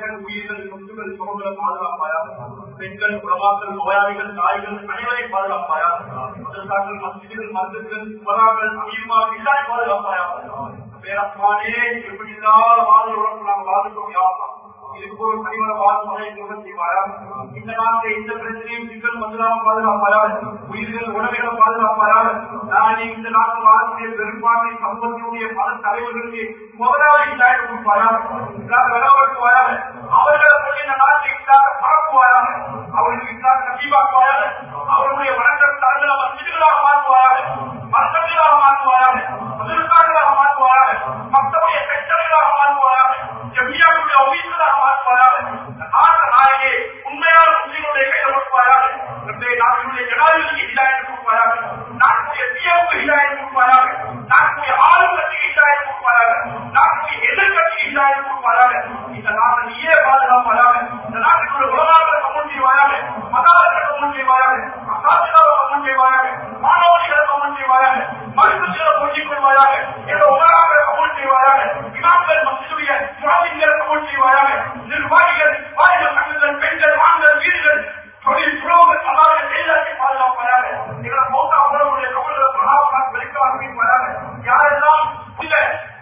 நாயகன் உயிர்கள் சொத்துக்கள் சுகங்களை பாதுகாப்பாயா பெண்கள் உலமாக்கள் நோயாளிகள் தாய்கள் அனைவரையும் பாதுகாப்பாயா மதரசாக்கள் மசிதிகள் மருந்துகள் உமராக்கள் அமீர்மார்கள் எல்லாரையும் பாதுகாப்பாயா பேரப்பானே எப்படி இல்லாத வாழ்வுடன் நாம் வாழ்ந்தோம் யாரும் இதுக்கு ஒரு பணிவர வாழ்முறை செய்வாரா இந்த நாட்டில் எந்த பிரச்சனையும் சிக்கல் வந்துடாமல் பாதுகாப்பாரா உயிர்கள் உடமைகளை பாதுகாப்பாரா நான் இந்த நாட்டில் வாழக்கூடிய பெரும்பான்மை சமூகத்தினுடைய பல தலைவர்களுக்கு முதலாவது இல்லாத கொடுப்பாரா விளவட்டுவாரா அவர்களை கொண்டு இந்த நாட்டை இல்லாத பரப்புவாரா அவர்களுக்கு இல்லாத கண்டிப்பாக்குவாரா அவர்களுடைய வணக்க தரங்களை மசிதிகளாக மாற்றுவாரா மரத்தங்களாக மாற்றுவாரா முதலுக்காரர்களாக மாற்றுவாரா மக்களுடைய பெற்றோர்களாக மாற்றுவாரா ஜமியாவுடைய ஒவ்வொருவராக மாற்றுவாராக நாட்டு நாயகே உண்மையான முஸ்லிம்களுடைய கையில் கொடுப்பாராக நம்முடைய நாட்டினுடைய ஜனாதிபதிக்கு ஹிதாயத் கொடுப்பாராக நாட்டுடைய சிஎம்க்கு ஹிதாயத் கொடுப்பாராக நாட்டுடைய ஆளுங்கட்சிக்கு ஹிதாயத் கொடுப்பாராக நாட்டுடைய எதிர்கட்சிக்கு ஹிதாயத் கொடுப்பாராக இந்த நாட்டை நீயே பாதுகாப்பாராக இந்த நாட்டினுடைய உலகாக்களை கம்மன் செய்வாராக மதாளர்களை கம்மன் செய்வாராக அசாட்சிகளை கம்மன் செய்வாராக மாணவர்களை கம்மன் செய்வாராக மருத்துவர்களை போட்டிக் கொள்வாராக என்ற உலகாக்களை கம்மன் செய்வாராக இமாம்கள் மசிதுடைய சுவாமிகளை கம்மன் செய்வாராக நிர்வாகிகள் வாலிப சங்கங்கள் பெண்கள் ஆண்கள் வீடுகள் தொழில் புரோகர் சமாஜம் எல்லாத்தையும் பாதுகாப்பாராக எங்களை மௌத்த அவர்களுடைய கமல்களை மகாபாரத் வெளிக்காக வைப்பாராக யாரெல்லாம் இந்த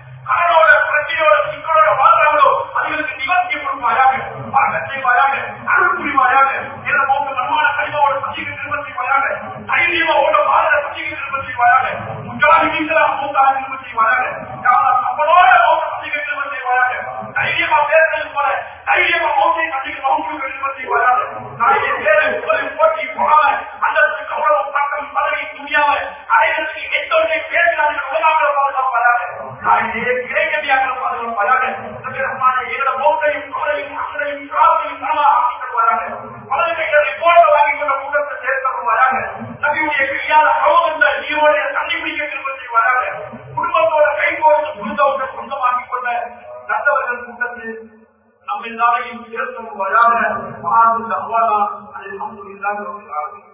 கடலோட பிரச்சனையோட சிக்கலோட வாழ்றாங்களோ அதுகளுக்கு நிவர்த்தி கொடுப்பாயாக பார்க்க செய்வாயாக அருள் புரிவாயாக என்ற மௌத்த மர்மான கனிமாவோட சசிக்கு திரும்ப செய்வாயாக தைரியமோட பாரத சசிக்கு திரும்ப செய்வாயாக முஜாஹிதீன்களா மௌத்தாக திரும்ப செய்வாயாக யாரெல்லாம் நம்மளோட மௌத்த சசிக்கு திரும்ப செய்வாயாக தைரியமா பேசுறது போல தைரியமா மௌத்தை சசிக்கு மௌத்து திரும்ப செய்வாயாக நாளைய தேர்தல் முதலில் போட்டி போகாம அந்த கௌரவம் பட்டம் பதவி துணியாம அடைவதற்கு எந்த ஒன்றை பேசினார்கள் உலகாக பாதுகாப்பாராக நாளைய இளைஞதியாக பாதுகாப்பாராக ரஹ்மான எங்களோட மௌத்தையும் கவலையும் அக்கறையும் பிரார்த்தனையும் தரமாக ஆக்கிக் கொள்வாராக வலது கையில் ரிப்போர்ட்டை வாங்கி கொண்ட கூட்டத்தை சேர்த்தப்படுவாராக நபியுடைய கையால் அவந்த நீரோடைய தண்ணி பிடிக்க திரும்ப செய்வாராக குடும்பத்தோட கை கோர்த்து புரிந்தவங்க சொந்தமாக்கிக் கொண்ட நல்லவர்கள் கூட்டத்தில் நம்ம எல்லாரையும் சேர்த்து வராத மகாது அவ்வாறா அதை அல்ஹம்துலில்லாஹி ரப்பில் ஆலமீன்